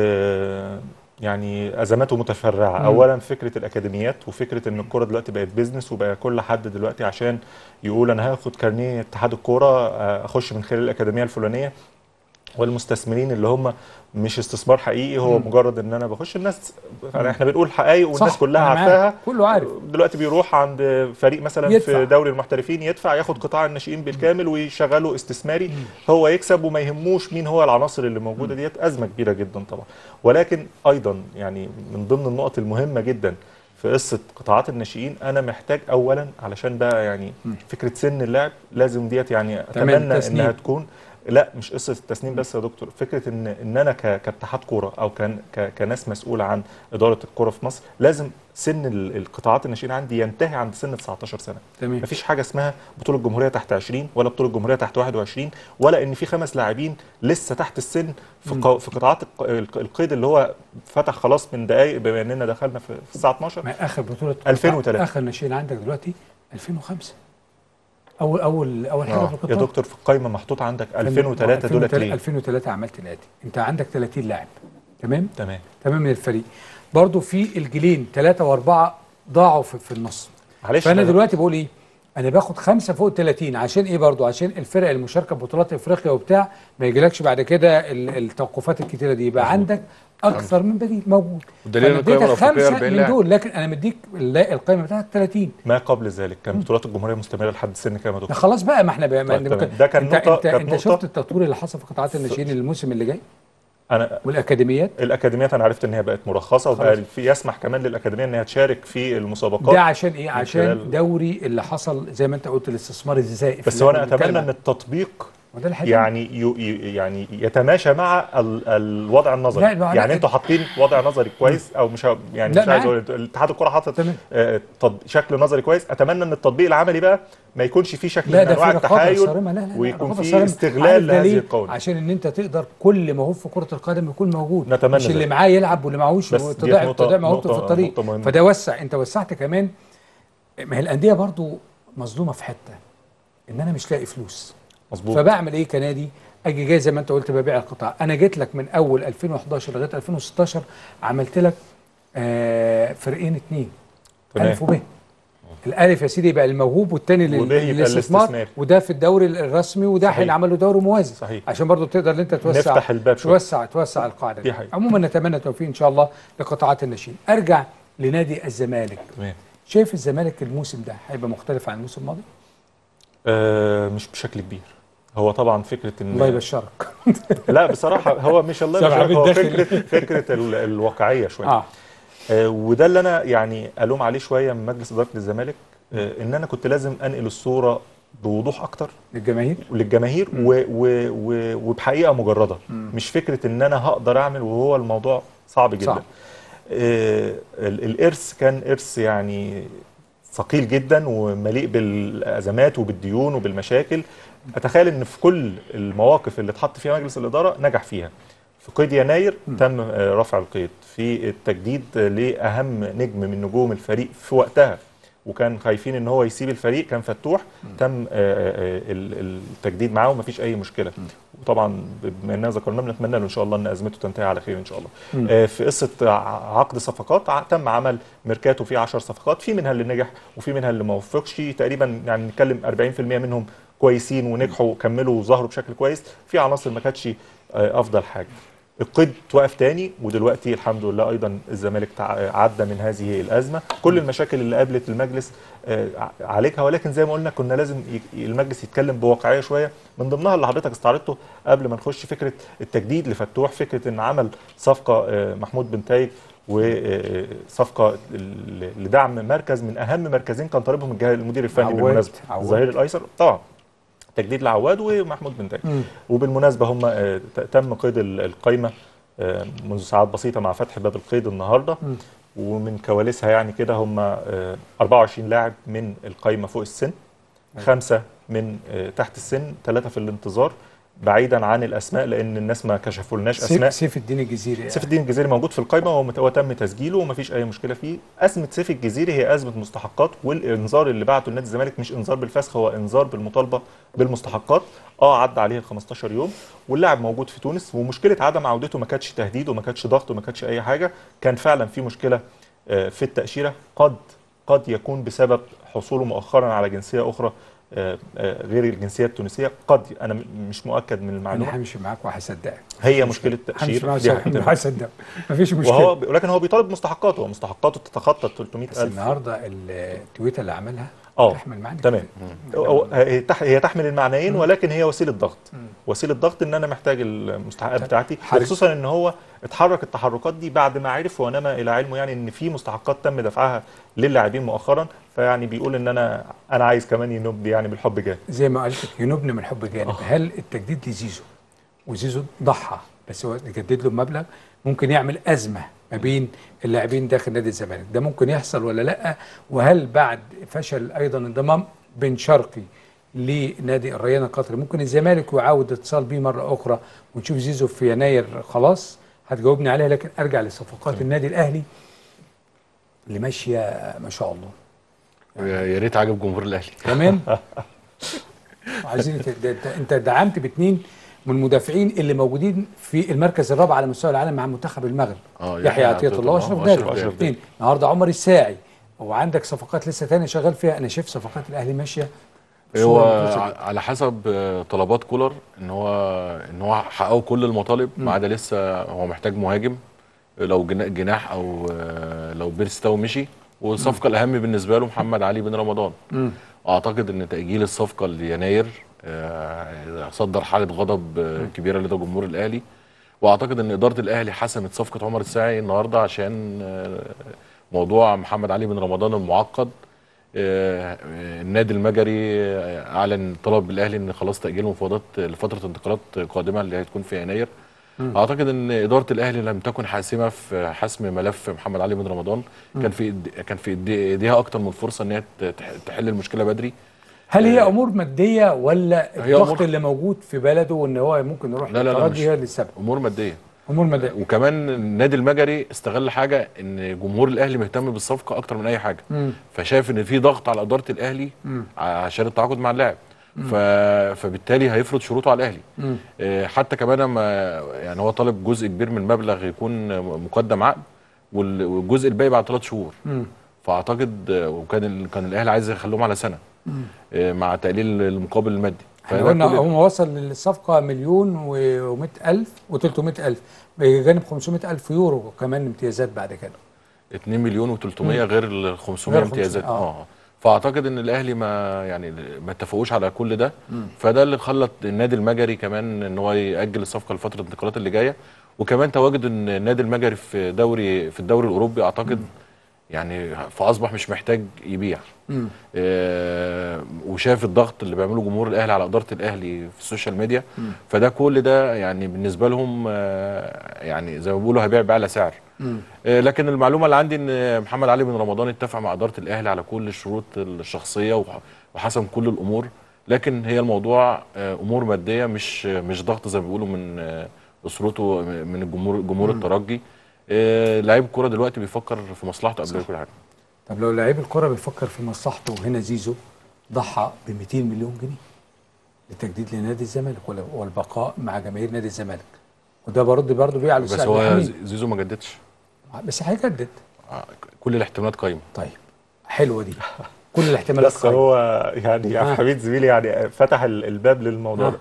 يعني ازماته متفرعه اولا فكره الاكاديميات وفكره ان الكوره دلوقتي بقت بيزنس وبقى كل حد دلوقتي عشان يقول انا هاخد كارنيه اتحاد الكوره آه، اخش من خلال الاكاديميه الفلانيه والمستثمرين اللي هم مش استثمار حقيقي هو مجرد ان انا بخش الناس يعني احنا بنقول حقائق والناس صح، كلها أنا معاك. عارفاها كله عارف دلوقتي بيروح عند فريق مثلا يدفع. في دوري المحترفين يدفع ياخد قطاع الناشئين بالكامل ويشغله استثماري هو يكسب وما يهموش مين هو العناصر اللي موجوده ديت ازمه كبيره جدا طبعا ولكن ايضا يعني من ضمن النقط المهمه جدا في قصه قطاعات الناشئين انا محتاج اولا علشان بقى يعني فكره سن اللاعب لازم ديت يعني تمام، اتمنى تسنيم. انها تكون لا مش قصه التسنيم بس يا دكتور فكره ان ان انا ك- كاتحاد كوره او كان ك- كناس مسؤوله عن اداره الكوره في مصر لازم سن ال- القطاعات الناشئين عندي ينتهي عند سن 19 سنه تمام مفيش حاجه اسمها بطوله الجمهوريه تحت 20 ولا بطوله الجمهوريه تحت 21 ولا ان في خمس لاعبين لسه تحت السن في قو... في قطاعات الق- الق- القيد اللي هو فتح خلاص من دقائق بما اننا دخلنا في في الساعه 12 ما اخر بطوله 2003. اخر ناشئين عندك دلوقتي 2005 اول اول اول حاجه في آه. القطاع يا دكتور في القايمه محطوط عندك 2003 دولت ليه 2003 عملت الاتي انت عندك 30 لاعب تمام تمام تمام من الفريق برضو في الجيلين ثلاثة وأربعة ضاعوا في, في النص معلش فأنا أنا- دلوقتي بقول إيه أنا باخد خمسة فوق 30 عشان إيه برضو عشان الفرق المشاركة في بطولات إفريقيا وبتاع ما يجيلكش بعد كده ال- التوقفات الكتيرة دي يبقى عندك أكثر من بديل موجود والدليل فأنا إن القائمة اديتك الأفريقية خمسة 40 من لاعب. دول لكن أنا مديك ال- القائمة بتاعتك 30 ما قبل ذلك كان بطولات الجمهوريه مستمره لحد سن كام يا ده دكتور خلاص بقى ما احنا بقى ما طيب ما- تمام. ده كان انت نقطة- انت, كانت انت نقطة. شفت التطوير اللي حصل في قطاعات الناشئين الموسم اللي جاي انا والاكاديميات الاكاديميات انا عرفت ان هي بقت مرخصه وبقى خلاص. في يسمح كمان للاكاديميه ان هي تشارك في المسابقات ده عشان ايه؟ من عشان خلال- دوري اللي حصل زي ما انت قلت الاستثمار الزائف بس اللي هو انا احنا بنتكلم اتمنى ان عنه. التطبيق وده اللي هيتم. يعني يو ي- يعني يتماشى مع ال الوضع النظري لا، لا، يعني لا. انتوا حاطين وضع نظري كويس او مش ه- يعني لا، مش عايز معاك. اقول الاتحاد الكره حاطط تمام. آه، تط- شكل نظري كويس اتمنى ان التطبيق العملي بقى ما يكونش فيه شكل لا من ده انواع في رقابه التحايل صارمه لا لا لا ويكون رقابة في صارمة. استغلال عارف ده لهذه ليه؟ القوانين عشان ان انت تقدر كل موهوب في كره القدم يكون موجود نتمنى مش اللي ذلك. معاه يلعب واللي معهوش بس دي وتضيع نقطة- تضيع موهبته نقطة- في الطريق نقطة مهمة. فده وسع انت وسعت كمان ما هي الانديه برضو مظلومه في حته ان انا مش لاقي فلوس مظبوط فبعمل ايه كنادي اجي جاي زي ما انت قلت ببيع القطاع انا جيت لك من اول 2011 لغايه 2016 عملت لك آه فرقين اتنين تمام. الف وب الالف يا سيدي يبقى الموهوب والتاني لل- وب يبقى للاستثمار الاستثماري. وده في الدوري الرسمي وده صحيح. هينعمل له دوري موازي صحيح. عشان برضو تقدر ان انت توسع نفتح الباب شوية. توسع توسع القاعده دي دي حقيقة. عموما نتمنى التوفيق ان شاء الله لقطاعات الناشئين ارجع لنادي الزمالك تمام شايف الزمالك الموسم ده هيبقى مختلف عن الموسم الماضي آه مش بشكل كبير هو طبعا فكره ان الله يبشرك لا بصراحه هو مش الله سبعة يبارك هو بالداخل. فكره فكره ال- الواقعيه شويه اه آه وده اللي انا يعني الوم عليه شويه من مجلس اداره الزمالك آه ان انا كنت لازم انقل الصوره بوضوح اكتر للجماهير للجماهير و و و وبحقيقه مجرده مش فكره ان انا هقدر اعمل وهو الموضوع صعب جدا صعب. آه ال- الارث كان ارث يعني ثقيل جدا ومليء بالازمات وبالديون وبالمشاكل اتخيل ان في كل المواقف اللي اتحط فيها مجلس الاداره نجح فيها في قيد يناير تم آه، رفع القيد في التجديد آه، لاهم نجم من نجوم الفريق في وقتها وكان خايفين ان هو يسيب الفريق كان فتوح تم آه، آه، ال- التجديد معاه ومفيش اي مشكله وطبعا بما اننا ذكرناه بنتمنى له ان شاء الله ان ازمته تنتهي على خير ان شاء الله آه، في قصه ع- عقد صفقات ع- تم عمل ميركاتو فيه 10 صفقات في منها اللي نجح وفي منها اللي ما وفقش تقريبا يعني نتكلم 40% منهم كويسين ونجحوا وكملوا وظهروا بشكل كويس في عناصر ما كانتش آه، افضل حاجه القيد توقف تاني ودلوقتي الحمد لله ايضا الزمالك تع- عدى من هذه الازمه كل المشاكل اللي قابلت المجلس آه، ع- عالجها ولكن زي ما قلنا كنا لازم ي- المجلس يتكلم بواقعيه شويه من ضمنها اللي حضرتك استعرضته قبل ما نخش فكره التجديد لفتوح فكره ان عمل صفقه آه، محمود بن تايج وصفقه لدعم مركز من اهم مركزين كان طالبهم الجهاز المدير الفني عواد. بالمناسبه عواد. الظهير الايسر طبعا تجديد لعواد ومحمود بن تايج مم. وبالمناسبه هم آه، ت- تم قيد ال- القايمه آه، منذ ساعات بسيطه مع فتح باب القيد النهارده مم. ومن كواليسها يعني كده هم آه، 24 لاعب من القايمه فوق السن خمسه من آه، تحت السن ثلاثه في الانتظار بعيدا عن الاسماء لان الناس ما كشفولناش اسماء سيف, سيف الدين الجزيري سيف الدين الجزيري موجود في القائمه ومت- وتم تسجيله ومفيش اي مشكله فيه ازمه سيف الجزيري هي ازمه مستحقات والانذار اللي بعته لنادي الزمالك مش انذار بالفسخ هو انذار بالمطالبه بالمستحقات اه عدى عليه ال 15 يوم واللاعب موجود في تونس ومشكله عدم عودته ما كانتش تهديد وما كانتش ضغط وما كانتش اي حاجه كان فعلا في مشكله آه، في التاشيره قد قد يكون بسبب حصوله مؤخرا على جنسيه اخرى آه، آه، غير الجنسيه التونسيه قد انا م- مش مؤكد من انا المعلومه همشي معاك وهصدقك هي مشكله همشي تاشير معاك دي صح، حاجة. هصدقك مفيش مشكله وهو ب... ولكن هو بيطالب مستحقاته ومستحقاته تتخطى ال 300 بس ألف النهارده التويته اللي عملها اه تحمل معاني تمام هو- هي تح- هي تحمل المعنيين ولكن هي وسيله ضغط وسيله ضغط ان انا محتاج المستحقات بتاعتي حضرتك- خصوصا ان هو اتحرك التحركات دي بعد ما عرف ونما الى علمه يعني ان في مستحقات تم دفعها للاعبين مؤخرا فيعني بيقول ان انا انا عايز كمان ينوب يعني بالحب جاي زي ما قلت لك ينوبنا من حب جانب هل التجديد لزيزو وزيزو ضحى بس هو يجدد له مبلغ ممكن يعمل ازمه ما بين اللاعبين داخل نادي الزمالك ده ممكن يحصل ولا لا وهل بعد فشل ايضا انضمام بن شرقي لنادي الريان القطري ممكن الزمالك يعاود اتصال بيه مره اخرى ونشوف زيزو في يناير خلاص هتجاوبني عليها لكن ارجع لصفقات النادي الاهلي اللي ماشيه ما شاء الله يا ريت عجب جمهور الاهلي كمان عايزين ت- ده- ده- انت دعمت باثنين من المدافعين اللي موجودين في المركز الرابع على مستوى العالم مع منتخب المغرب اه يحيى عطيه الله واشرف داري وأشرف اثنين النهارده عمر الساعي وعندك صفقات لسه تاني شغال فيها انا شايف صفقات الاهلي ماشيه هو بصورة ممتازة. ع- على حسب آه، طلبات كولر ان هو ان هو حققوا كل المطالب ما عدا لسه هو محتاج مهاجم لو جنا- جناح او آه، لو بيرستاو مشي والصفقه الاهم بالنسبه له محمد علي بن رمضان اعتقد ان تاجيل الصفقه ليناير آه، صدر حاله غضب آه، كبيره لدى جمهور الاهلي واعتقد ان اداره الاهلي حسمت صفقه عمر الساعي النهارده عشان آه، موضوع محمد علي بن رمضان المعقد آه، آه، النادي المجري آه، اعلن طلب الاهلي ان خلاص تاجيل المفاوضات لفتره انتقالات قادمه اللي هتكون في يناير اعتقد ان اداره الاهلي لم تكن حاسمه في حسم ملف محمد علي بن رمضان كان في إيد- كان في إيد- ايديها اكتر من فرصه ان هي تح- تحل المشكله بدري هل هي امور ماديه ولا هي الضغط أمور- اللي موجود في بلده وان هو ممكن يروح لا لا لا للترجي مش- هي اللي السبب امور ماديه امور ماديه وكمان النادي المجري استغل حاجه ان جمهور الاهلي مهتم بالصفقه اكتر من اي حاجه مم. فشايف ان في ضغط على اداره الاهلي مم. عشان التعاقد مع اللاعب ف... فبالتالي هيفرض شروطه على الاهلي مم. آه، حتى كمان ما يعني هو طالب جزء كبير من المبلغ يكون مقدم عقد وال- والجزء الباقي بعد ثلاث شهور مم. فاعتقد آه، وكان ال- كان الاهلي عايز يخلوهم على سنه آه، مع تقليل المقابل المادي احنا فده قلنا كل- هم وصل للصفقه مليون و100 الف و300 الف بجانب 500 الف يورو كمان امتيازات بعد كده 2 مليون و300 غير ال 500 غير امتيازات 500 آه. اه فاعتقد ان الاهلي ما يعني ما اتفقوش على كل ده فده اللي خلت النادي المجري كمان ان هو ياجل الصفقه لفتره الانتقالات اللي جايه وكمان تواجد ان النادي المجري في دوري في الدوري الاوروبي اعتقد يعني فاصبح مش محتاج يبيع مم. آه وشاف الضغط اللي بيعمله جمهور الاهلي على اداره الاهلي في السوشيال ميديا فده كل ده يعني بالنسبه لهم آه يعني زي ما بيقولوا هيبيع باعلى سعر مم. آه، لكن المعلومه اللي عندي ان محمد علي بن رمضان اتفق مع اداره الاهلي على كل الشروط الشخصيه وح- وحسم كل الامور لكن هي الموضوع آه، امور ماديه مش مش ضغط زي ما بيقولوا من آه، اسرته من الجمهور جمهور الترجي آه، لعيب الكوره دلوقتي بيفكر في مصلحته قبل كل حاجه طب لو لعيب الكره بيفكر في مصلحته وهنا زيزو ضحى ب 200 مليون جنيه للتجديد لنادي الزمالك ولا- والبقاء مع جماهير نادي الزمالك وده برد برضه بيه على بس السعر هو الحميد. زيزو ما جددش بس هيجدد آه، كل الاحتمالات قايمه طيب حلوه دي كل الاحتمالات بس قائمة. هو يعني يا آه. حميد زميلي يعني فتح ال- الباب للموضوع آه. ده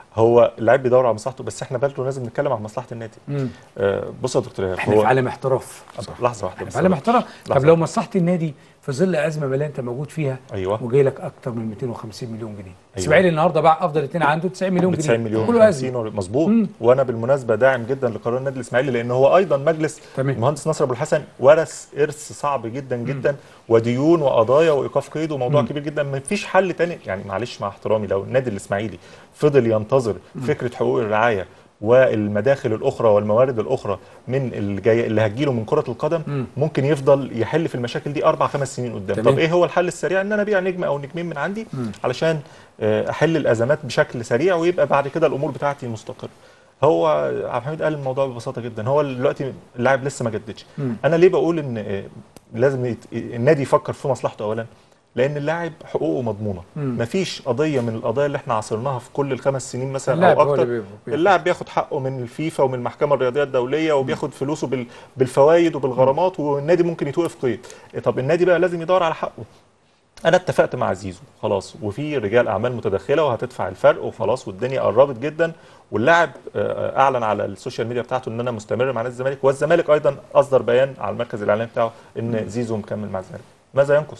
هو اللاعب بيدور على مصلحته بس احنا برضه لازم نتكلم عن مصلحه النادي مم. آه بص يا دكتور ايهاب احنا في عالم احتراف لحظه واحده احنا بس في عالم احتراف طب لحظة. لو مصلحه النادي في ظل ازمه ماليه انت موجود فيها ايوه وجاي لك اكتر من 250 مليون جنيه أيوة. اسماعيلي النهارده باع افضل اثنين عنده 90 مليون ب جنيه 90 مليون كله ازمه 50 مظبوط مم. وانا بالمناسبه داعم جدا لقرار النادي الاسماعيلي لان هو ايضا مجلس تمام. المهندس نصر ابو الحسن ورث ارث صعب جدا جدا وديون وقضايا وايقاف قيد وموضوع مم. كبير جدا ما فيش حل تاني يعني معلش مع احترامي لو النادي الاسماعيلي فضل ينتظر فكره حقوق الرعايه والمداخل الاخرى والموارد الاخرى من اللي جايه اللي هتجيله من كره القدم مم. ممكن يفضل يحل في المشاكل دي اربع خمس سنين قدام تمام. طب ايه هو الحل السريع ان انا ابيع نجم او نجمين من عندي مم. علشان آه، احل الازمات بشكل سريع ويبقى بعد كده الامور بتاعتي مستقره هو عبد الحميد قال الموضوع ببساطه جدا هو دلوقتي اللاعب لسه ما جددش مم. انا ليه بقول ان آه، لازم يت... النادي يفكر في مصلحته اولا لان اللاعب حقوقه مضمونه مم. مفيش قضيه من القضايا اللي احنا عاصرناها في كل الخمس سنين مثلا اللاعب او هو اكتر اللي بي- بي- اللاعب بياخد حقه من الفيفا ومن المحكمه الرياضيه الدوليه وبياخد فلوسه بال... بالفوائد وبالغرامات والنادي ممكن يتوقف قيد طب النادي بقى لازم يدور على حقه انا اتفقت مع زيزو خلاص وفي رجال اعمال متدخله وهتدفع الفرق وخلاص والدنيا قربت جدا واللاعب آه، اعلن على السوشيال ميديا بتاعته ان انا مستمر مع نادي الزمالك والزمالك ايضا اصدر بيان على المركز الاعلامي بتاعه ان زيزو مكمل مع الزمالك ماذا ينقص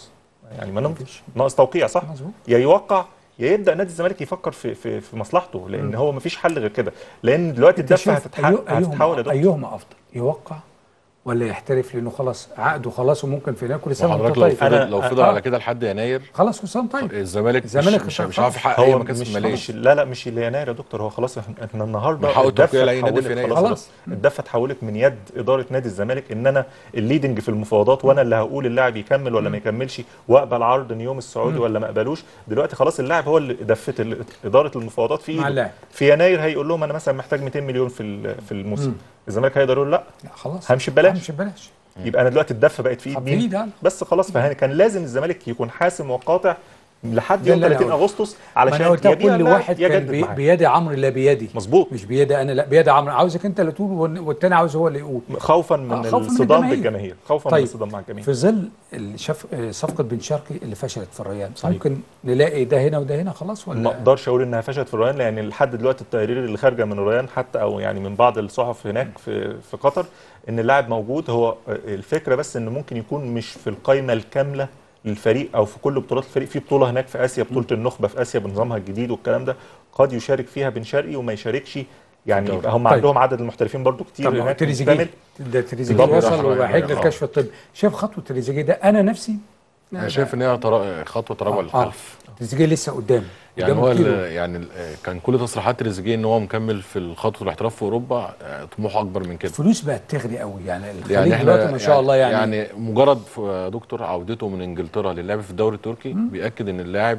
يعني ما نمضيش ناقص توقيع صح مظبوط. يا يوقع يا يبدا نادي الزمالك يفكر في في في مصلحته لان هو ما فيش حل غير كده لان دلوقتي انت الدفه شايف هتتح- أيو- هتتحول يا ايهما دكتور ايهما افضل يوقع ولا يحترف لانه خلاص عقده خلاص وممكن في كل سنه وانت وحضرتك لو طيب فضل أنا- لو فضل آه. على كده لحد يناير خلاص كل سنه وأنت طيب الزمالك مش الزمالك مش, مش مش عارف يحقق اي هو مكاسب مش, ماليه مش لا لا مش ليناير يا دكتور هو خلاص احنا احنا النهارده من حقه الدفة التوقيع لأي نادي اتحولت في يناير. خلاص خلاص. الدفه اتحولت من يد اداره نادي الزمالك ان انا الليدنج في المفاوضات وانا اللي هقول اللاعب يكمل ولا ما يكملش واقبل عرض نيوم السعودي ولا ما اقبلوش دلوقتي خلاص اللاعب هو اللي دفه ال- اداره المفاوضات في مع ايده اللاعب. في يناير هيقول لهم انا مثلا محتاج 200 مليون في ال- في الموسم الزمالك هيقدر يقول لا لا خلاص همشي ببلاش. همشي ببلاش يبقى انا دلوقتي الدفه بقت في ايد طب في إيد مين أنا. بس خلاص فهنا كان لازم الزمالك يكون حاسم وقاطع لحد ده يوم اللي أنا 30 قلته. اغسطس ما انا علشان قلت يبيع كل اللاعب واحد كان يجدد بي معاه. بيد عمرو لا بيدي مظبوط مش بيدي انا لا بيد عمرو عاوزك انت اللي تقول والن- والتاني عاوز هو اللي يقول خوفا من آه، خوفاً من الصدام الجماهير. بالجماهير خوفا من طيب الصدام مع الجماهير في ظل الشف... آه، صفقه بن شرقي اللي فشلت في الريان صحيح. ممكن نلاقي ده هنا وده هنا خلاص ما ولا اقدرش اقول انها فشلت في الريان لان لحد دلوقتي التقارير اللي خارجه من الريان حتى او يعني من بعض الصحف هناك في في قطر ان اللاعب موجود هو الفكره بس ان ممكن يكون مش في القائمه الكامله للفريق او في كل بطولات الفريق في بطوله هناك في اسيا بطوله النخبه في اسيا بنظامها الجديد والكلام ده قد يشارك فيها بن شرقي وما يشاركش يعني الدوري. يبقى هم طيب. عندهم عدد المحترفين برضو كتير طب هناك تريزيجيه محتمل. ده تريزيجيه انضم وصل راح- وهيجري آه. الكشف الطبي شايف خطوه تريزيجيه ده انا نفسي انا شايف ان هي ترا- خطوه تراجع آه. للخلف تريزيجيه لسه قدام يعني قدامه هو كتير. ال- يعني ال- كان كل تصريحات تريزيجيه ان هو مكمل في خطوه الاحتراف في اوروبا آه، طموحه اكبر من كده الفلوس بقت تغلي قوي يعني الخليج يعني دلوقتي احنا ما شاء الله يعني, يعني مجرد ف- دكتور عودته من انجلترا للعب في الدوري التركي بياكد ان اللاعب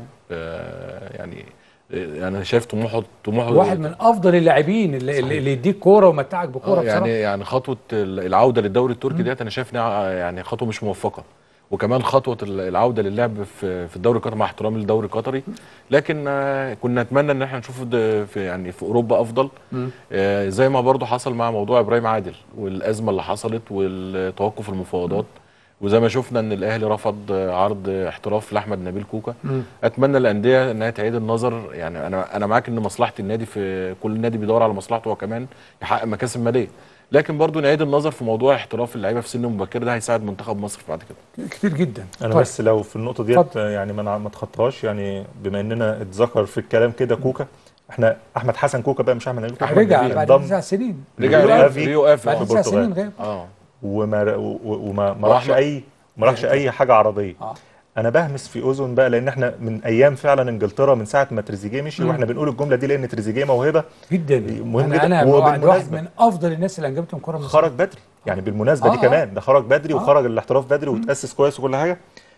آه، يعني يعني انا شايف طموحه طموحه واحد من افضل اللاعبين اللي, اللي اللي يديك كوره ويمتعك بكوره آه، يعني بصراحه يعني خطوه ال- العوده للدوري التركي ديت انا شايف انها يعني خطوه مش موفقه وكمان خطوه ال- العوده للعب في في الدوري القطري مع احترامي للدوري القطري لكن آه، كنا نتمنى ان احنا نشوفه د- في يعني في اوروبا افضل آه، زي ما برضو حصل مع موضوع ابراهيم عادل والازمه اللي حصلت والتوقف المفاوضات وزي ما شفنا ان الاهلي رفض آه، عرض احتراف لاحمد نبيل كوكا اتمنى الانديه انها تعيد النظر يعني انا انا معاك ان مصلحه النادي في كل نادي بيدور على مصلحته هو كمان يحقق مكاسب ماليه لكن برضو نعيد النظر في موضوع احتراف اللعيبه في سن مبكر ده هيساعد منتخب مصر بعد كده كتير جدا انا طيب. بس لو في النقطه ديت اتفضل. يعني ما ما تخطاش يعني بما اننا اتذكر في الكلام كده كوكا احنا احمد حسن كوكا بقى مش احمد نبيل كوكا أحمد رجع نبيل بعد انضم تسع سنين رجع ريو ريو أفي ريو افي بعد في تسع سنين البرتغال. غير اه وما و- وما ما هو راحش أحمد- اي ما راحش اي حاجه عربيه آه. انا بهمس في اذن بقى لان احنا من ايام فعلا انجلترا من ساعه ما تريزيجيه مشي واحنا بنقول الجمله دي لان تريزيجيه موهبه جدا مهم انا جدا. انا واحد وبالمناسبة- من افضل الناس اللي انجبتهم كوره من خرج بدري يعني بالمناسبه آه، دي آه. كمان ده خرج بدري آه. وخرج الاحتراف بدري وتاسس كويس وكل حاجه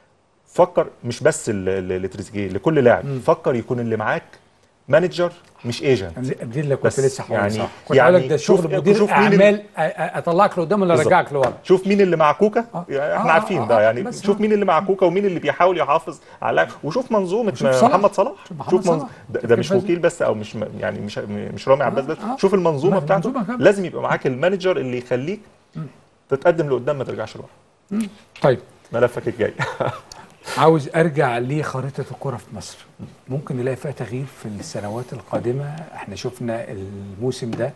فكر مش بس ل- ل- لتريزيجيه لكل لاعب فكر يكون اللي معاك مانجر مش ايجنت دي اللي كنت بس لسه هقول يعني- صح كنت يعني هقول لك ده شوف- شغل مدير شوف مين ال- اعمال أ- أ- اطلعك لقدام ولا بالظبط. ارجعك لورا شوف مين اللي مع كوكا آه. يعني احنا آه، عارفين آه، ده آه، يعني بس شوف آه. مين اللي مع كوكا ومين اللي بيحاول يحافظ على اللاعب وشوف منظومه وشوف صلاح. محمد صلاح شوف محمد شوف منظ... صلاح. ده, شوف ده مش كيف وكيل بس او مش م- يعني مش مش رامي عباس بس آه. شوف المنظومه ما- بتاعته المنظومة كاملة. لازم يبقى معاك المانجر اللي يخليك تتقدم لقدام ما ترجعش لورا طيب ملفك الجاي عاوز ارجع لخريطه الكره في مصر ممكن نلاقي فيها تغيير في السنوات القادمه احنا شفنا الموسم ده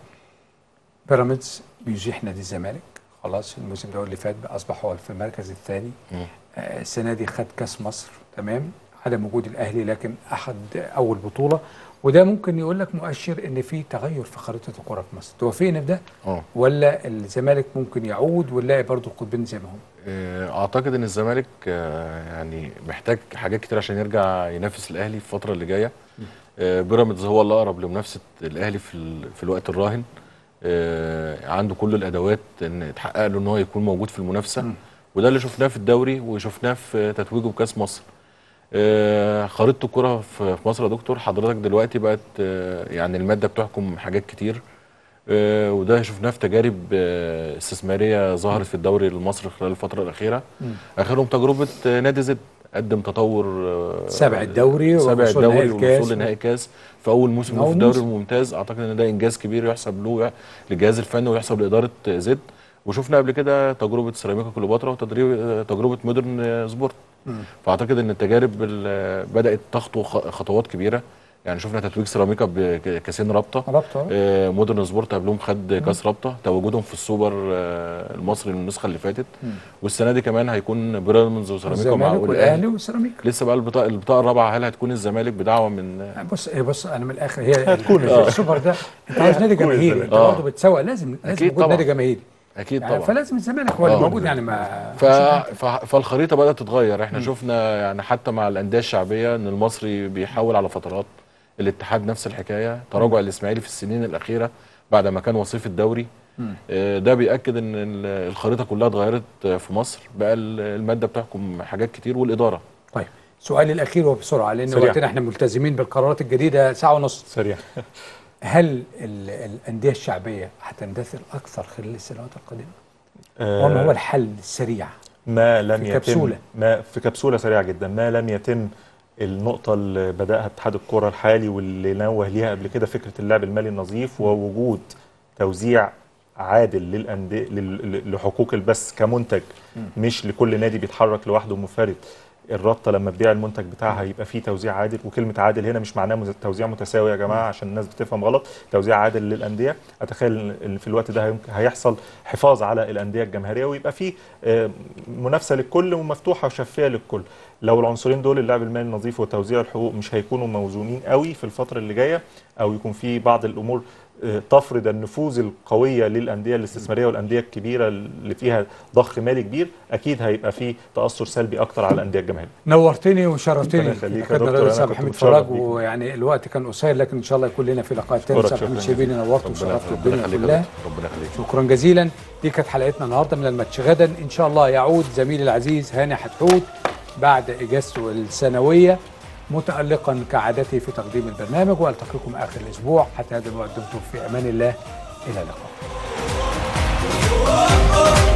بيراميدز بيزيح نادي الزمالك خلاص الموسم ده اللي فات بقى اصبح هو في المركز الثاني مم. آه، السنه دي خد كاس مصر تمام عدم وجود الاهلي لكن اخذ اول بطوله وده ممكن يقول لك مؤشر ان في تغير في خريطه الكره في مصر توافقني في ده اه ولا الزمالك ممكن يعود ونلاقي برضه القطبين زي ما هم آه، اعتقد ان الزمالك آه، يعني محتاج حاجات كتير عشان يرجع ينافس الاهلي في الفتره اللي جايه آه، بيراميدز هو اللي اقرب لمنافسه الاهلي في ال- في الوقت الراهن آه، عنده كل الادوات ان تحقق له ان هو يكون موجود في المنافسه وده اللي شفناه في الدوري وشفناه في تتويجه بكاس مصر آه، خريطه الكره في في مصر يا دكتور حضرتك دلوقتي بقت آه، يعني الماده بتحكم حاجات كتير آه، وده شفناه في تجارب آه، استثماريه ظهرت في الدوري المصري خلال الفتره الاخيره اخرهم تجربه آه، نادي زد قدم تطور آه، سابع الدوري سابع ووصول الدوري نهائي الكاس. والوصول لنهائي كاس في اول موسم له أول في الدوري موسم. الممتاز اعتقد ان ده انجاز كبير يحسب له للجهاز الفني ويحسب لاداره زد وشفنا قبل كده تجربه سيراميكا كليوباترا وتدريب تجربه مودرن سبورت فاعتقد ان التجارب ال- بدات تخطو خ- خطوات كبيره يعني شفنا تتويج سيراميكا بكاسين رابطه رابطه آه، مودرن سبورت قبلهم خد كاس رابطه تواجدهم في السوبر آه، المصري النسخه اللي فاتت والسنه دي كمان هيكون بيراميدز وسيراميكا مع الزمالك والاهلي والسيراميكا لسه بقى البطاقه البطاقه الرابعه هل هتكون الزمالك بدعوه من بص إيه بص انا من الاخر هي هتكون ال- الزمالك. السوبر ده انت عايز نادي هتكون جماهيري الزمالك. انت آه. برضه بتسوق لازم لازم أكيد يكون طبعا. نادي جماهيري اكيد يعني طبعا فلازم الزمالك هو اللي آه. موجود يعني ما ف... ف... فالخريطه بدات تتغير احنا شفنا يعني حتى مع الانديه الشعبيه ان المصري بيحاول على فترات الاتحاد نفس الحكايه تراجع الاسماعيلي في السنين الاخيره بعد ما كان وصيف الدوري آه، ده بياكد ان ال- الخريطه كلها اتغيرت آه، في مصر بقى ال- الماده بتحكم حاجات كتير والاداره طيب سؤالي الاخير وبسرعه لان سريع. وقتنا احنا ملتزمين بالقرارات الجديده ساعه ونص سريع هل ال- الانديه الشعبيه هتندثر اكثر خلال السنوات القادمه؟ آه، وما هو الحل السريع؟ ما لم في يتم كبسولة. ما في كبسوله سريعه جدا ما لم يتم النقطة اللي بدأها اتحاد الكرة الحالي واللي نوه ليها قبل كده فكرة اللعب المالي النظيف ووجود توزيع عادل للأندية لل- لحقوق البث كمنتج مش لكل نادي بيتحرك لوحده منفرد الرابطة لما تبيع المنتج بتاعها يبقى فيه توزيع عادل وكلمة عادل هنا مش معناه مز- توزيع متساوي يا جماعة عشان الناس بتفهم غلط توزيع عادل للأندية أتخيل إن في الوقت ده هيمكن- هيحصل حفاظ على الأندية الجماهيرية ويبقى فيه آه، منافسة للكل ومفتوحة وشفافية للكل لو العنصرين دول اللعب المالي النظيف وتوزيع الحقوق مش هيكونوا موزونين قوي في الفترة اللي جاية أو يكون في بعض الأمور آه، تفرض النفوذ القويه للانديه الاستثماريه والانديه الكبيره اللي فيها ضخ مالي كبير اكيد هيبقى في تاثر سلبي اكتر على الانديه الجماهيريه نورتني وشرفتني ربنا يخليك يا كابتن دكتور، رئيس أنا أبو كنت حميد متشرف فراج بيك. ويعني الوقت كان قصير لكن ان شاء الله يكون لنا في لقاء تاني أشكرك، استاذ محمد شكراً شيبيني نورت ربنا وشرفت ربنا الدنيا يخليك يا كلها دكتور، ربنا يخليك شكرا جزيلا دي كانت حلقتنا النهارده من الماتش غدا ان شاء الله يعود زميلي العزيز هاني حتحوت بعد اجازته السنويه متالقا كعادته في تقديم البرنامج والتقيكم اخر الاسبوع حتى هذا الوقت دمتم في امان الله الى اللقاء